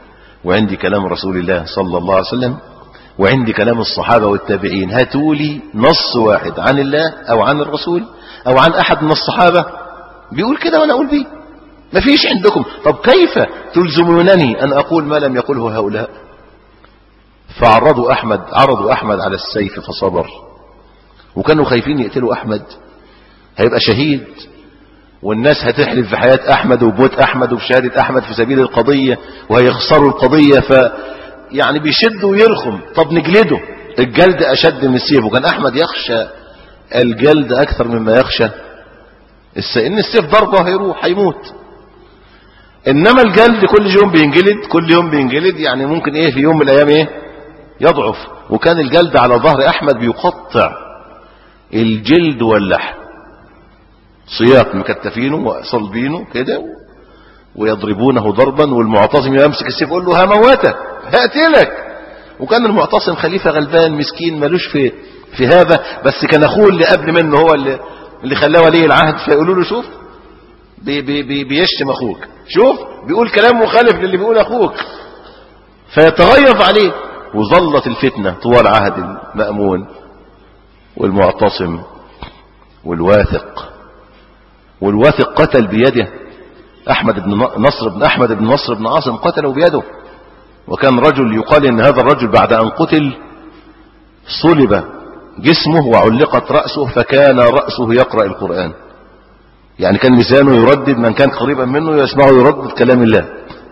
وعندي كلام رسول الله صلى الله عليه وسلم وعندي كلام الصحابة والتابعين هاتولي نص واحد عن الله أو عن الرسول أو عن أحد من الصحابة بيقول كده وأنا أقول بيه مفيش عندكم طب كيف تلزمونني أن أقول ما لم يقوله هؤلاء فعرضوا أحمد عرضوا أحمد على السيف فصبر وكانوا خايفين يقتلوا أحمد هيبقى شهيد والناس هتحلف في حياة أحمد وبموت أحمد وبشهادة أحمد في سبيل القضية وهيخسروا القضية ف يعني بيشد ويرخم طب نجلده الجلد أشد من السيف وكان أحمد يخشى الجلد أكثر مما يخشى الس... إن السيف ضربه هيروح هيموت إنما الجلد كل يوم بينجلد كل يوم بينجلد يعني ممكن إيه في يوم من الأيام إيه يضعف وكان الجلد على ظهر أحمد بيقطع الجلد واللحم صياط مكتفينه وصلبينه كده ويضربونه ضربا والمعتصم يمسك السيف يقول له هموتك هقتلك وكان المعتصم خليفة غلبان مسكين ملوش في في هذا بس كان اخوه اللي قبل منه هو اللي اللي خلاه ولي العهد فيقولوا له شوف بي بي بي بيشتم اخوك شوف بيقول كلام مخالف للي بيقول اخوك فيتغيظ عليه وظلت الفتنة طوال عهد المأمون والمعتصم والواثق والواثق قتل بيده أحمد بن نصر بن أحمد بن نصر بن عاصم قتله بيده وكان رجل يقال إن هذا الرجل بعد أن قتل صلب جسمه وعلقت رأسه فكان رأسه يقرأ القرآن يعني كان لسانه يردد من كان قريبا منه يسمعه يردد كلام الله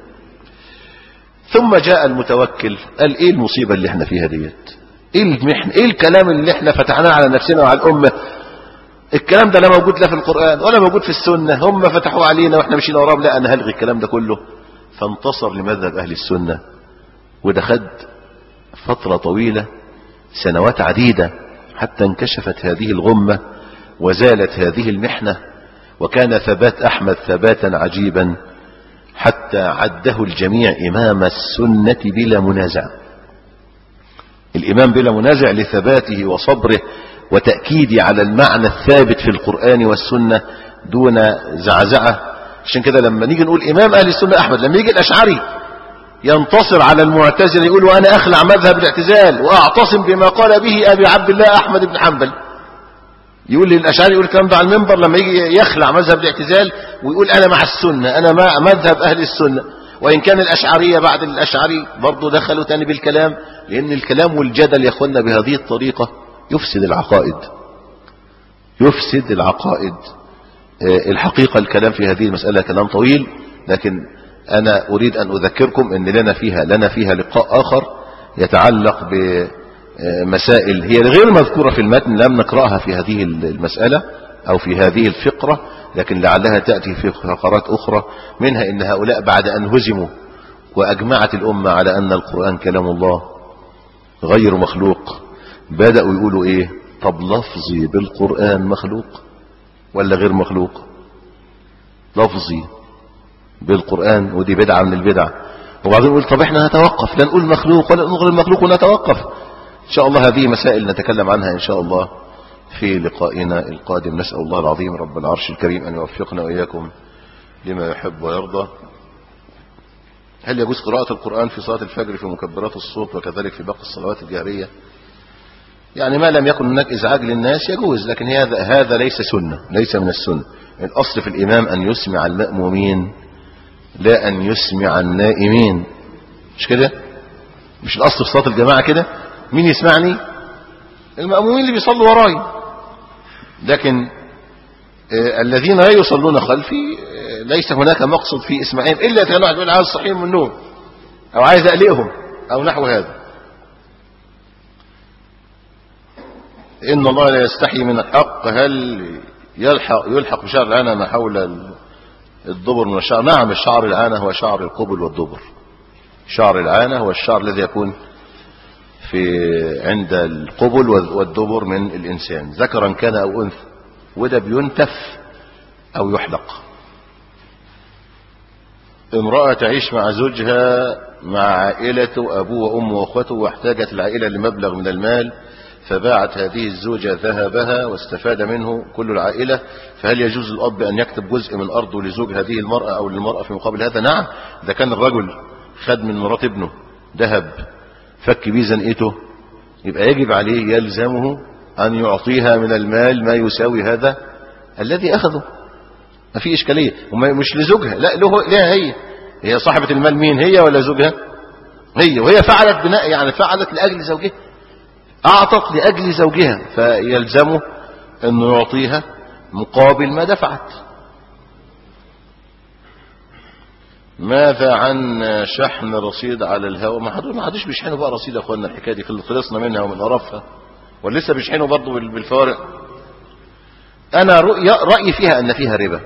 ثم جاء المتوكل قال ايه المصيبة اللي احنا فيها ديت ايه المحن ايه الكلام اللي احنا فتحناه على نفسنا وعلى الامة الكلام ده لا موجود لا في القرآن ولا موجود في السنة هم فتحوا علينا واحنا مشينا وراهم لا انا هلغي الكلام ده كله فانتصر لمذهب اهل السنة وده خد فترة طويلة سنوات عديدة حتى انكشفت هذه الغمة وزالت هذه المحنة وكان ثبات أحمد ثباتا عجيبا حتى عده الجميع إمام السنة بلا منازع الإمام بلا منازع لثباته وصبره وتأكيد على المعنى الثابت في القرآن والسنة دون زعزعة عشان كده لما نيجي نقول إمام أهل السنة أحمد لما يجي الأشعري ينتصر على المعتزلة يقول وأنا أخلع مذهب الاعتزال وأعتصم بما قال به أبي عبد الله أحمد بن حنبل يقول للأشعري يقول الكلام ده على المنبر لما يجي يخلع مذهب الاعتزال ويقول أنا مع السنة أنا مع مذهب أهل السنة وإن كان الأشعرية بعد الأشعري برضه دخلوا تاني بالكلام لأن الكلام والجدل يا أخوانا بهذه الطريقة يفسد العقائد يفسد العقائد الحقيقة الكلام في هذه المسألة كلام طويل لكن أنا أريد أن أذكركم أن لنا فيها لنا فيها لقاء آخر يتعلق بمسائل هي غير مذكورة في المتن لم نقرأها في هذه المسألة أو في هذه الفقرة لكن لعلها تأتي في فقرات أخرى منها أن هؤلاء بعد أن هزموا وأجمعت الأمة على أن القرآن كلام الله غير مخلوق بدأوا يقولوا إيه طب لفظي بالقرآن مخلوق ولا غير مخلوق لفظي بالقرآن ودي بدعة من البدع وبعدين نقول طب احنا نتوقف لا نقول مخلوق ولا نقول المخلوق ونتوقف ان شاء الله هذه مسائل نتكلم عنها ان شاء الله في لقائنا القادم نسأل الله العظيم رب العرش الكريم أن يوفقنا وإياكم لما يحب ويرضى هل يجوز قراءة القرآن في صلاة الفجر في مكبرات الصوت وكذلك في باقي الصلوات الجهرية يعني ما لم يكن هناك إزعاج للناس يجوز لكن هذا هذا ليس سنة ليس من السنة الأصل في الإمام أن يسمع المأمومين لا أن يسمع النائمين مش كده مش الأصل في صلاة الجماعة كده مين يسمعني المأمومين اللي بيصلوا وراي لكن آه الذين لا يصلون خلفي آه ليس هناك مقصد في اسماعيل إلا كان واحد يقول عايز صحيح من النوم أو عايز أقلقهم أو نحو هذا إن الله لا يستحي من الحق هل يلحق يلحق بشعر العانة ما حول الدبر من الشعر نعم الشعر العانة هو شعر القبل والدبر شعر العانة هو الشعر الذي يكون في عند القبل والدبر من الإنسان ذكرا كان أو أنثى وده بينتف أو يحلق امرأة تعيش مع زوجها مع عائلته أبوه وأمه وأخوته واحتاجت العائلة لمبلغ من المال فباعت هذه الزوجة ذهبها واستفاد منه كل العائلة فهل يجوز الأب أن يكتب جزء من أرضه لزوج هذه المرأة أو للمرأة في مقابل هذا نعم إذا كان الرجل خد من مرات ابنه ذهب فك بيه زنقته يبقى يجب عليه يلزمه أن يعطيها من المال ما يساوي هذا الذي أخذه ما في إشكالية ومش لزوجها لا له لها هي هي صاحبة المال مين هي ولا زوجها هي وهي فعلت بناء يعني فعلت لأجل زوجها أعطت لأجل زوجها فيلزمه أنه يعطيها مقابل ما دفعت ماذا عن شحن رصيد على الهواء ما حدش ما حدش بيشحنوا بقى رصيد يا اخوانا الحكايه دي خلصنا منها ومن قرفها ولسه بيشحنوا برضه بالفوارق انا رايي فيها ان فيها ربا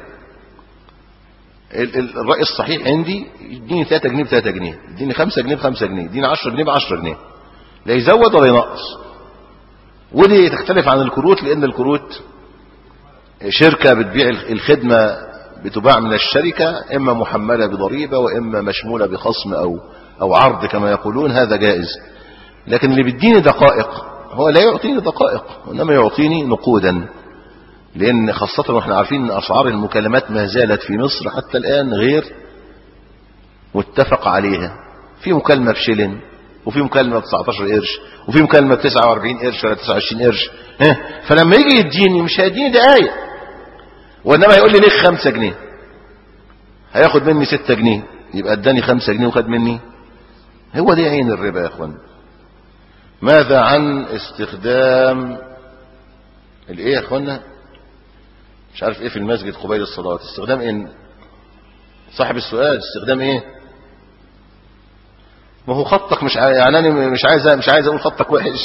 الراي الصحيح عندي اديني 3 جنيه ب 3 جنيه اديني 5 جنيه ب 5 جنيه اديني 10 جنيه ب 10 جنيه لا يزود ولا ينقص ودي تختلف عن الكروت لان الكروت شركه بتبيع الخدمه بتباع من الشركة إما محملة بضريبة وإما مشمولة بخصم أو, أو عرض كما يقولون هذا جائز لكن اللي بيديني دقائق هو لا يعطيني دقائق وإنما يعطيني نقودا لأن خاصة وإحنا عارفين أن أسعار المكالمات ما زالت في مصر حتى الآن غير متفق عليها في مكالمة بشلن وفي مكالمة ب 19 قرش وفي مكالمة ب 49 قرش ولا 29 قرش فلما يجي يديني مش هيديني دقايق وانما يقول لي ليه خمسة جنيه هياخد مني ستة جنيه يبقى اداني خمسة جنيه وخد مني هو دي عين الربا يا اخوان ماذا عن استخدام الايه يا اخوانا مش عارف ايه في المسجد قبيل الصلاة استخدام ان صاحب السؤال استخدام ايه ما هو خطك مش عايز يعني انا مش عايز مش عايز اقول خطك وحش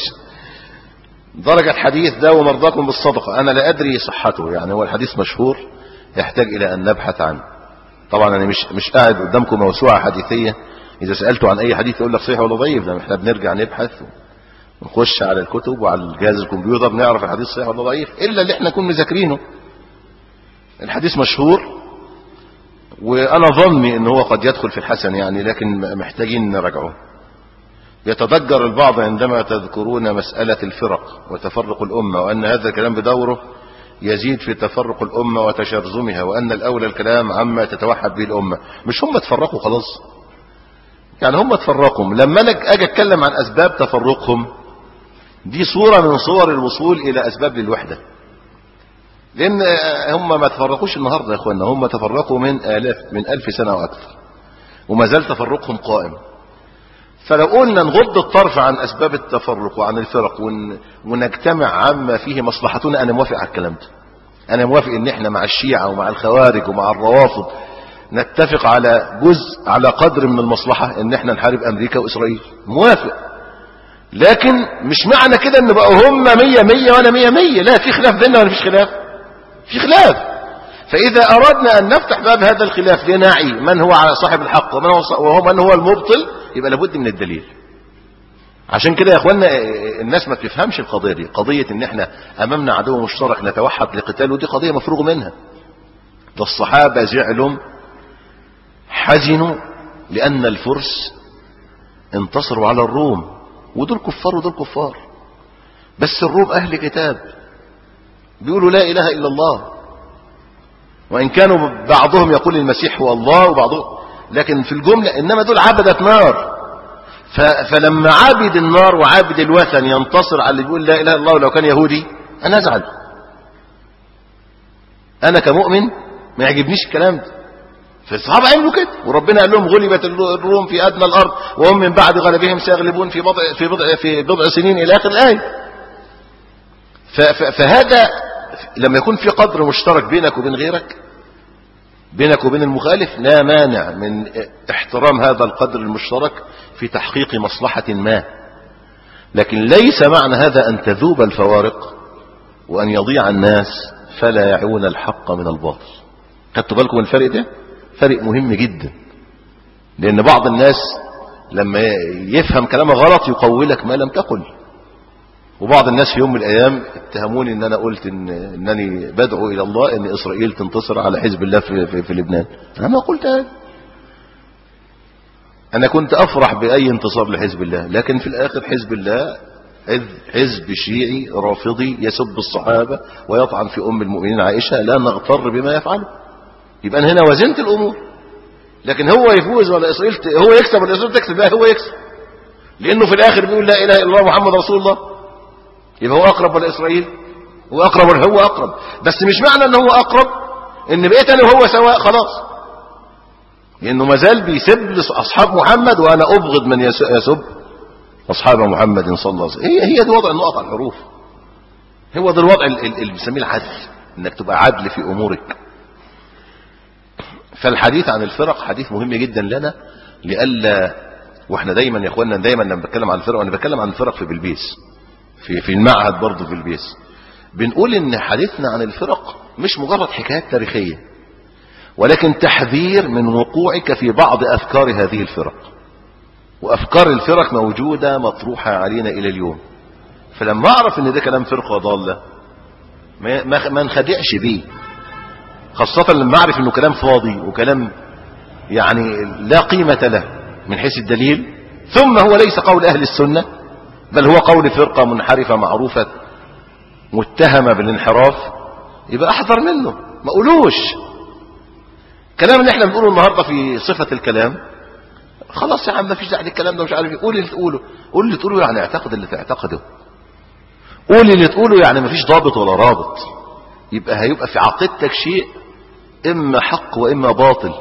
درجة الحديث ده ومرضاكم بالصدقة أنا لا أدري صحته يعني هو الحديث مشهور يحتاج إلى أن نبحث عنه طبعا أنا مش مش قاعد قدامكم موسوعة حديثية إذا سألته عن أي حديث يقول لك صحيح ولا ضعيف ده احنا بنرجع نبحث ونخش على الكتب وعلى جهاز الكمبيوتر نعرف الحديث صحيح ولا ضعيف إلا اللي احنا نكون مذاكرينه الحديث مشهور وأنا ظني أنه هو قد يدخل في الحسن يعني لكن محتاجين نراجعه يتضجر البعض عندما تذكرون مسألة الفرق وتفرق الأمة وأن هذا الكلام بدوره يزيد في تفرق الأمة وتشرذمها وأن الأولى الكلام عما تتوحد به الأمة مش هم تفرقوا خلاص يعني هم تفرقوا لما أنا أجي أتكلم عن أسباب تفرقهم دي صورة من صور الوصول إلى أسباب للوحدة لأن هم ما تفرقوش النهاردة يا أخوانا هم تفرقوا من آلاف من ألف سنة وأكثر وما زال تفرقهم قائم فلو قلنا نغض الطرف عن أسباب التفرق وعن الفرق ون... ونجتمع عما فيه مصلحتنا أنا موافق على الكلام ده أنا موافق إن إحنا مع الشيعة ومع الخوارج ومع الروافض نتفق على جزء على قدر من المصلحة إن إحنا نحارب أمريكا وإسرائيل موافق لكن مش معنى كده إن بقوا هم مية مية وأنا مية مية لا في خلاف بيننا ولا فيش خلاف في خلاف فإذا أردنا أن نفتح باب هذا الخلاف لنعي من هو على صاحب الحق ومن هو, وهو من هو المبطل يبقى لابد من الدليل عشان كده يا اخوانا الناس ما تفهمش القضية دي قضية ان احنا امامنا عدو مشترك نتوحد لقتاله دي قضية مفروغ منها ده الصحابة زعلوا حزنوا لان الفرس انتصروا على الروم ودول كفار ودول كفار بس الروم اهل كتاب بيقولوا لا اله الا الله وان كانوا بعضهم يقول المسيح هو الله وبعضهم لكن في الجملة إنما دول عبدة نار فلما عابد النار وعابد الوثن ينتصر على اللي بيقول لا إله إلا الله ولو كان يهودي أنا أزعل أنا كمؤمن ما يعجبنيش الكلام ده فالصحابة عملوا كده وربنا قال لهم غلبت الروم في أدنى الأرض وهم من بعد غلبهم سيغلبون في بضع, في بضع, في بضع سنين إلى آخر الآية فهذا لما يكون في قدر مشترك بينك وبين غيرك بينك وبين المخالف لا مانع من احترام هذا القدر المشترك في تحقيق مصلحة ما لكن ليس معنى هذا أن تذوب الفوارق وأن يضيع الناس فلا يعون الحق من الباطل خدتوا بالكم الفرق ده فرق مهم جدا لأن بعض الناس لما يفهم كلامه غلط يقولك ما لم تقل وبعض الناس في يوم من الايام اتهموني ان انا قلت إن انني بدعو الى الله ان اسرائيل تنتصر على حزب الله في, في, في لبنان انا ما قلت هذا انا كنت افرح باي انتصار لحزب الله لكن في الاخر حزب الله حزب شيعي رافضي يسب الصحابة ويطعن في ام المؤمنين عائشة لا نغتر بما يفعله يبقى انا هنا وزنت الامور لكن هو يفوز ولا اسرائيل ت... هو يكسب ولا اسرائيل تكسب لا هو يكسب لانه في الاخر بيقول لا اله الا الله محمد رسول الله يبقى هو اقرب ولا اسرائيل هو اقرب ولا هو اقرب بس مش معنى ان هو اقرب ان بقيت انا وهو سواء خلاص لانه ما زال بيسب اصحاب محمد وانا ابغض من يس- يسب اصحاب محمد صلى الله عليه وسلم هي هي دي وضع النقط على الحروف هو ده الوضع ال- ال- اللي بنسميه العدل انك تبقى عدل في امورك فالحديث عن الفرق حديث مهم جدا لنا لئلا واحنا دايما يا اخوانا دايما لما بتكلم عن الفرق وانا بتكلم عن الفرق في بلبيس في في المعهد برضه في بلبيس بنقول ان حديثنا عن الفرق مش مجرد حكايات تاريخيه ولكن تحذير من وقوعك في بعض افكار هذه الفرق وافكار الفرق موجوده مطروحه علينا الى اليوم فلما اعرف ان ده كلام فرقه ضاله ما ما ما انخدعش بيه خاصة لما اعرف انه كلام فاضي وكلام يعني لا قيمة له من حيث الدليل ثم هو ليس قول اهل السنة بل هو قول فرقة منحرفة معروفة متهمة بالانحراف يبقى احذر منه ما قولوش الكلام اللي احنا بنقوله النهاردة في صفة الكلام خلاص يا عم ما فيش داعي للكلام ده مش عارف ايه قول اللي تقوله قول اللي تقوله يعني اعتقد اللي تعتقده قول اللي تقوله يعني ما فيش ضابط ولا رابط يبقى هيبقى في عقيدتك شيء اما حق واما باطل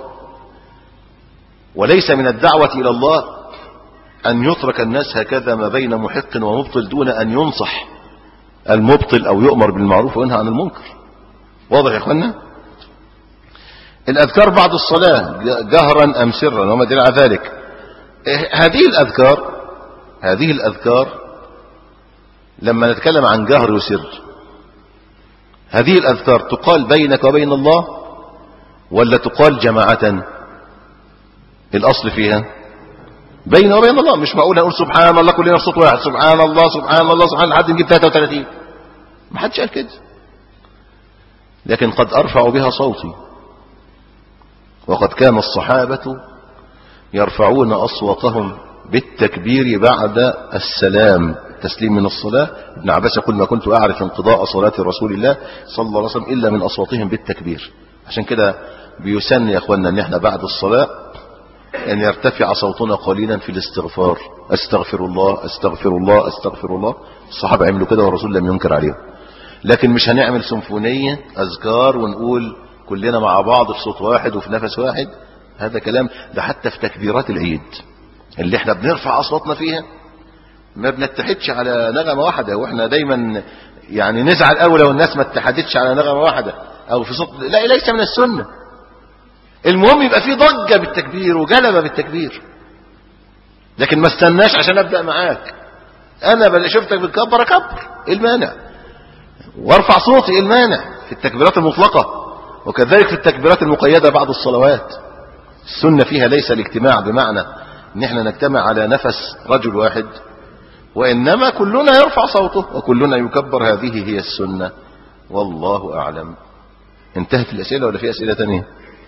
وليس من الدعوة الى الله ان يترك الناس هكذا ما بين محق ومبطل دون ان ينصح المبطل او يؤمر بالمعروف وينهى عن المنكر واضح يا اخوانا الاذكار بعد الصلاة جهرا ام سرا وما دل على ذلك إيه هذه الاذكار هذه الاذكار لما نتكلم عن جهر وسر هذه الأذكار تقال بينك وبين الله ولا تقال جماعة الأصل فيها بين وبين الله مش معقول نقول سبحان الله كلنا في صوت واحد سبحان الله سبحان الله سبحان الله لحد نجيب 33 ما حدش قال كده لكن قد أرفع بها صوتي وقد كان الصحابة يرفعون أصواتهم بالتكبير بعد السلام التسليم من الصلاة ابن عباس يقول ما كنت أعرف انقضاء صلاة رسول الله صلى الله عليه وسلم إلا من أصواتهم بالتكبير عشان كده بيسن يا أخوانا أن احنا بعد الصلاة أن يرتفع صوتنا قليلا في الاستغفار أستغفر الله أستغفر الله أستغفر الله الصحابة عملوا كده والرسول لم ينكر عليهم لكن مش هنعمل سيمفونية أذكار ونقول كلنا مع بعض في صوت واحد وفي نفس واحد هذا كلام ده حتى في تكبيرات العيد اللي احنا بنرفع أصواتنا فيها ما بنتحدش على نغمة واحدة واحنا دايما يعني نزعل قوي لو الناس ما اتحدتش على نغمة واحدة او في صوت لا ليس من السنة المهم يبقى في ضجة بالتكبير وجلبة بالتكبير لكن ما استناش عشان ابدأ معاك انا بل شفتك بتكبر اكبر ايه المانع وارفع صوتي ايه المانع في التكبيرات المطلقة وكذلك في التكبيرات المقيدة بعد الصلوات السنة فيها ليس الاجتماع بمعنى ان احنا نجتمع على نفس رجل واحد وإنما كلنا يرفع صوته وكلنا يكبر هذه هي السنة والله أعلم انتهت الأسئلة ولا في أسئلة تانية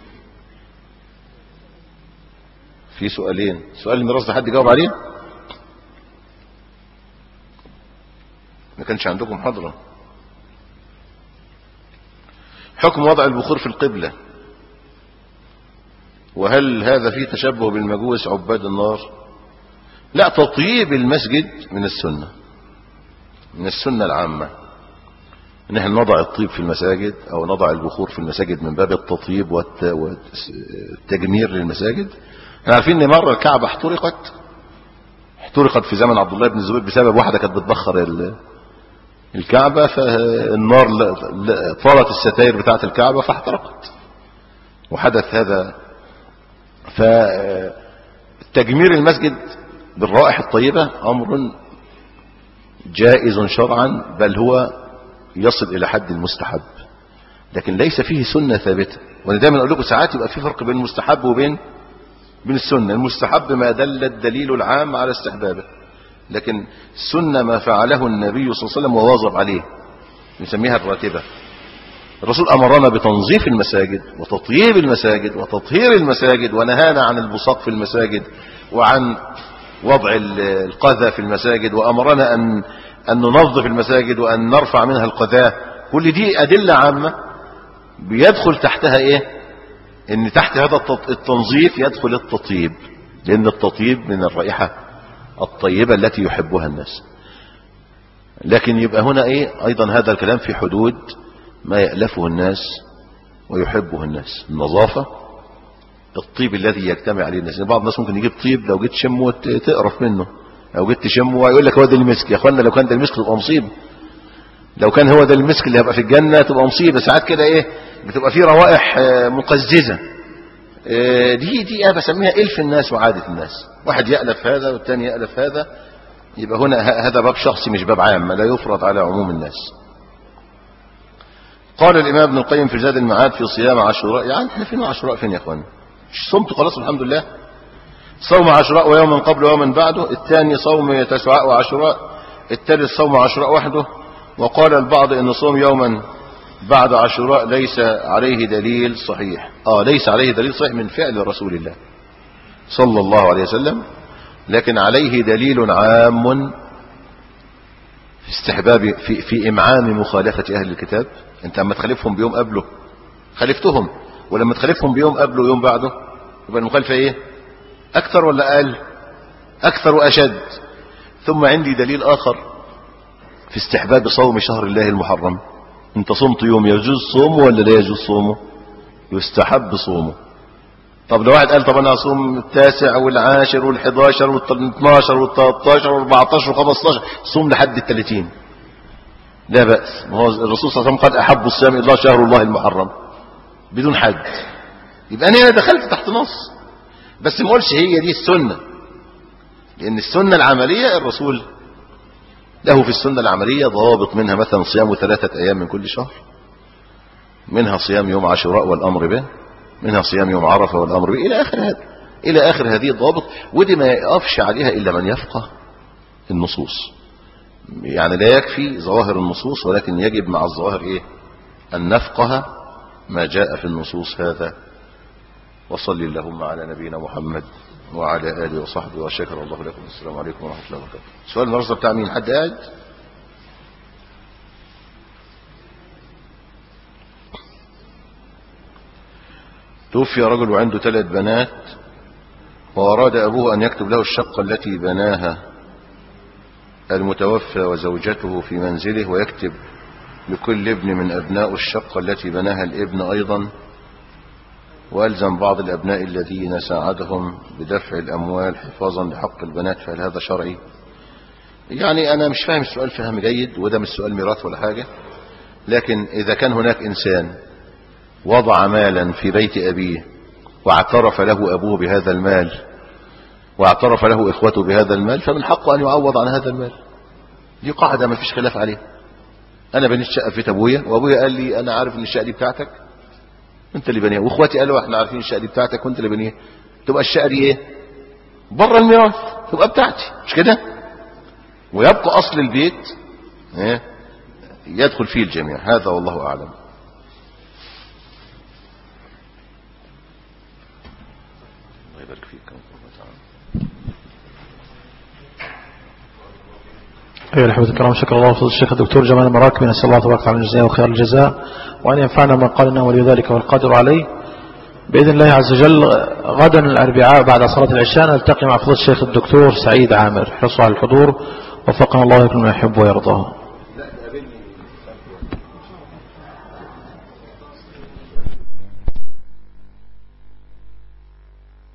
في سؤالين سؤال الميراث ده حد جاوب عليه ما كانش عندكم حضرة حكم وضع البخور في القبلة وهل هذا فيه تشبه بالمجوس عباد النار لا تطيب المسجد من السنة من السنة العامة ان احنا نضع الطيب في المساجد او نضع البخور في المساجد من باب التطيب والتجمير للمساجد احنا عارفين ان مرة الكعبة احترقت احترقت في زمن عبد الله بن الزبير بسبب واحدة كانت بتبخر الكعبة فالنار طالت الستاير بتاعت الكعبة فاحترقت وحدث هذا فتجمير المسجد بالرائحة الطيبة أمر جائز شرعا بل هو يصل إلى حد المستحب لكن ليس فيه سنة ثابتة وانا دايما اقول لكم ساعات يبقى في فرق بين المستحب وبين بين السنة المستحب ما دل الدليل العام على استحبابه لكن السنة ما فعله النبي صلى الله عليه وسلم وواظب عليه نسميها الراتبة الرسول أمرنا بتنظيف المساجد وتطييب المساجد وتطهير المساجد ونهانا عن البصاق في المساجد وعن وضع القذى في المساجد وأمرنا أن, أن ننظف المساجد وأن نرفع منها القذاة كل دي أدلة عامة بيدخل تحتها إيه ان تحت هذا التنظيف يدخل التطيب لان التطيب من الرائحة الطيبة التي يحبها الناس لكن يبقى هنا ايه ايضا هذا الكلام في حدود ما يألفه الناس ويحبه الناس النظافة الطيب الذي يجتمع عليه الناس بعض الناس ممكن يجيب طيب لو جيت تشمه تقرف منه لو جيت تشمه ويقول لك هو ده المسك يا اخوانا لو كان ده المسك تبقى مصيبه لو كان هو ده المسك اللي هيبقى في الجنة تبقى مصيبة ساعات كده ايه بتبقى فيه روائح مقززة دي دي انا بسميها الف الناس وعادة الناس واحد يألف هذا والثاني يألف هذا يبقى هنا هذا باب شخصي مش باب عام لا يفرض على عموم الناس قال الإمام ابن القيم في زاد المعاد في صيام عاشوراء يعني احنا فين عاشوراء فين يا اخوان صمت خلاص الحمد لله صوم عاشوراء ويوما قبل ويوما بعده الثاني صوم تسعاء وعاشوراء الثالث صوم عاشوراء وحده وقال البعض ان صوم يوما بعد عاشوراء ليس عليه دليل صحيح اه ليس عليه دليل صحيح من فعل رسول الله صلى الله عليه وسلم لكن عليه دليل عام في استحباب في, في إمعان مخالفة أهل الكتاب أنت لما تخالفهم بيوم قبله خالفتهم ولما تخالفهم بيوم قبله يوم بعده يبقى المخالفة إيه أكثر ولا أقل أكثر وأشد ثم عندي دليل آخر في استحباب صوم شهر الله المحرم انت صمت يوم يجوز صومه ولا لا يجوز صومه يستحب صومه طب لو واحد قال طب انا اصوم التاسع والعاشر والحداشر والاتناشر والتلاتاشر والاربعتاشر والخمستاشر صوم لحد التلاتين لا بأس ما هو الرسول صلى الله عليه وسلم قال احب الصيام الى شهر الله المحرم بدون حد يبقى انا دخلت تحت نص بس ما اقولش هي دي السنة لان السنة العملية الرسول له في السنة العملية ضوابط منها مثلا صيام ثلاثة ايام من كل شهر منها صيام يوم عاشوراء والامر به منها صيام يوم عرفة والأمر به إلى آخر هذا إلى آخر هذه الضوابط ودي ما يقفش عليها إلا من يفقه النصوص يعني لا يكفي ظواهر النصوص ولكن يجب مع الظواهر إيه أن نفقه ما جاء في النصوص هذا وصل اللهم على نبينا محمد وعلى آله وصحبه وشكر الله لكم السلام عليكم ورحمة الله وبركاته سؤال النهارده بتاع مين حد قاعد توفي رجل وعنده ثلاث بنات وأراد أبوه أن يكتب له الشقة التي بناها المتوفى وزوجته في منزله ويكتب لكل ابن من أبناء الشقة التي بناها الابن أيضا وألزم بعض الأبناء الذين ساعدهم بدفع الأموال حفاظا لحق البنات فهل هذا شرعي يعني أنا مش فاهم السؤال فهم جيد وده مش سؤال ميراث ولا حاجة لكن إذا كان هناك إنسان وضع مالا في بيت أبيه واعترف له أبوه بهذا المال واعترف له إخوته بهذا المال فمن حقه أن يعوض عن هذا المال دي قاعدة ما فيش خلاف عليها أنا بنيت شقة في أبويا وأبويا قال لي أنا عارف إن الشقة دي بتاعتك أنت اللي بنيها وإخواتي قالوا إحنا عارفين الشقة دي بتاعتك وأنت اللي بنيها تبقى الشقة دي إيه بره الميراث تبقى بتاعتي مش كده ويبقى أصل البيت إيه؟ يدخل فيه الجميع هذا والله أعلم يبارك فيك أيها الأحبة الكرام شكر الله فضل الشيخ الدكتور جمال المراكبي نسأل الله تبارك وتعالى الجزاء وخير الجزاء وأن ينفعنا ما قال إنه ولي ذلك والقادر عليه بإذن الله عز وجل غدا الأربعاء بعد صلاة العشاء نلتقي مع فضل الشيخ الدكتور سعيد عامر حرصوا على الحضور وفقنا الله لكم ما يحب ويرضاه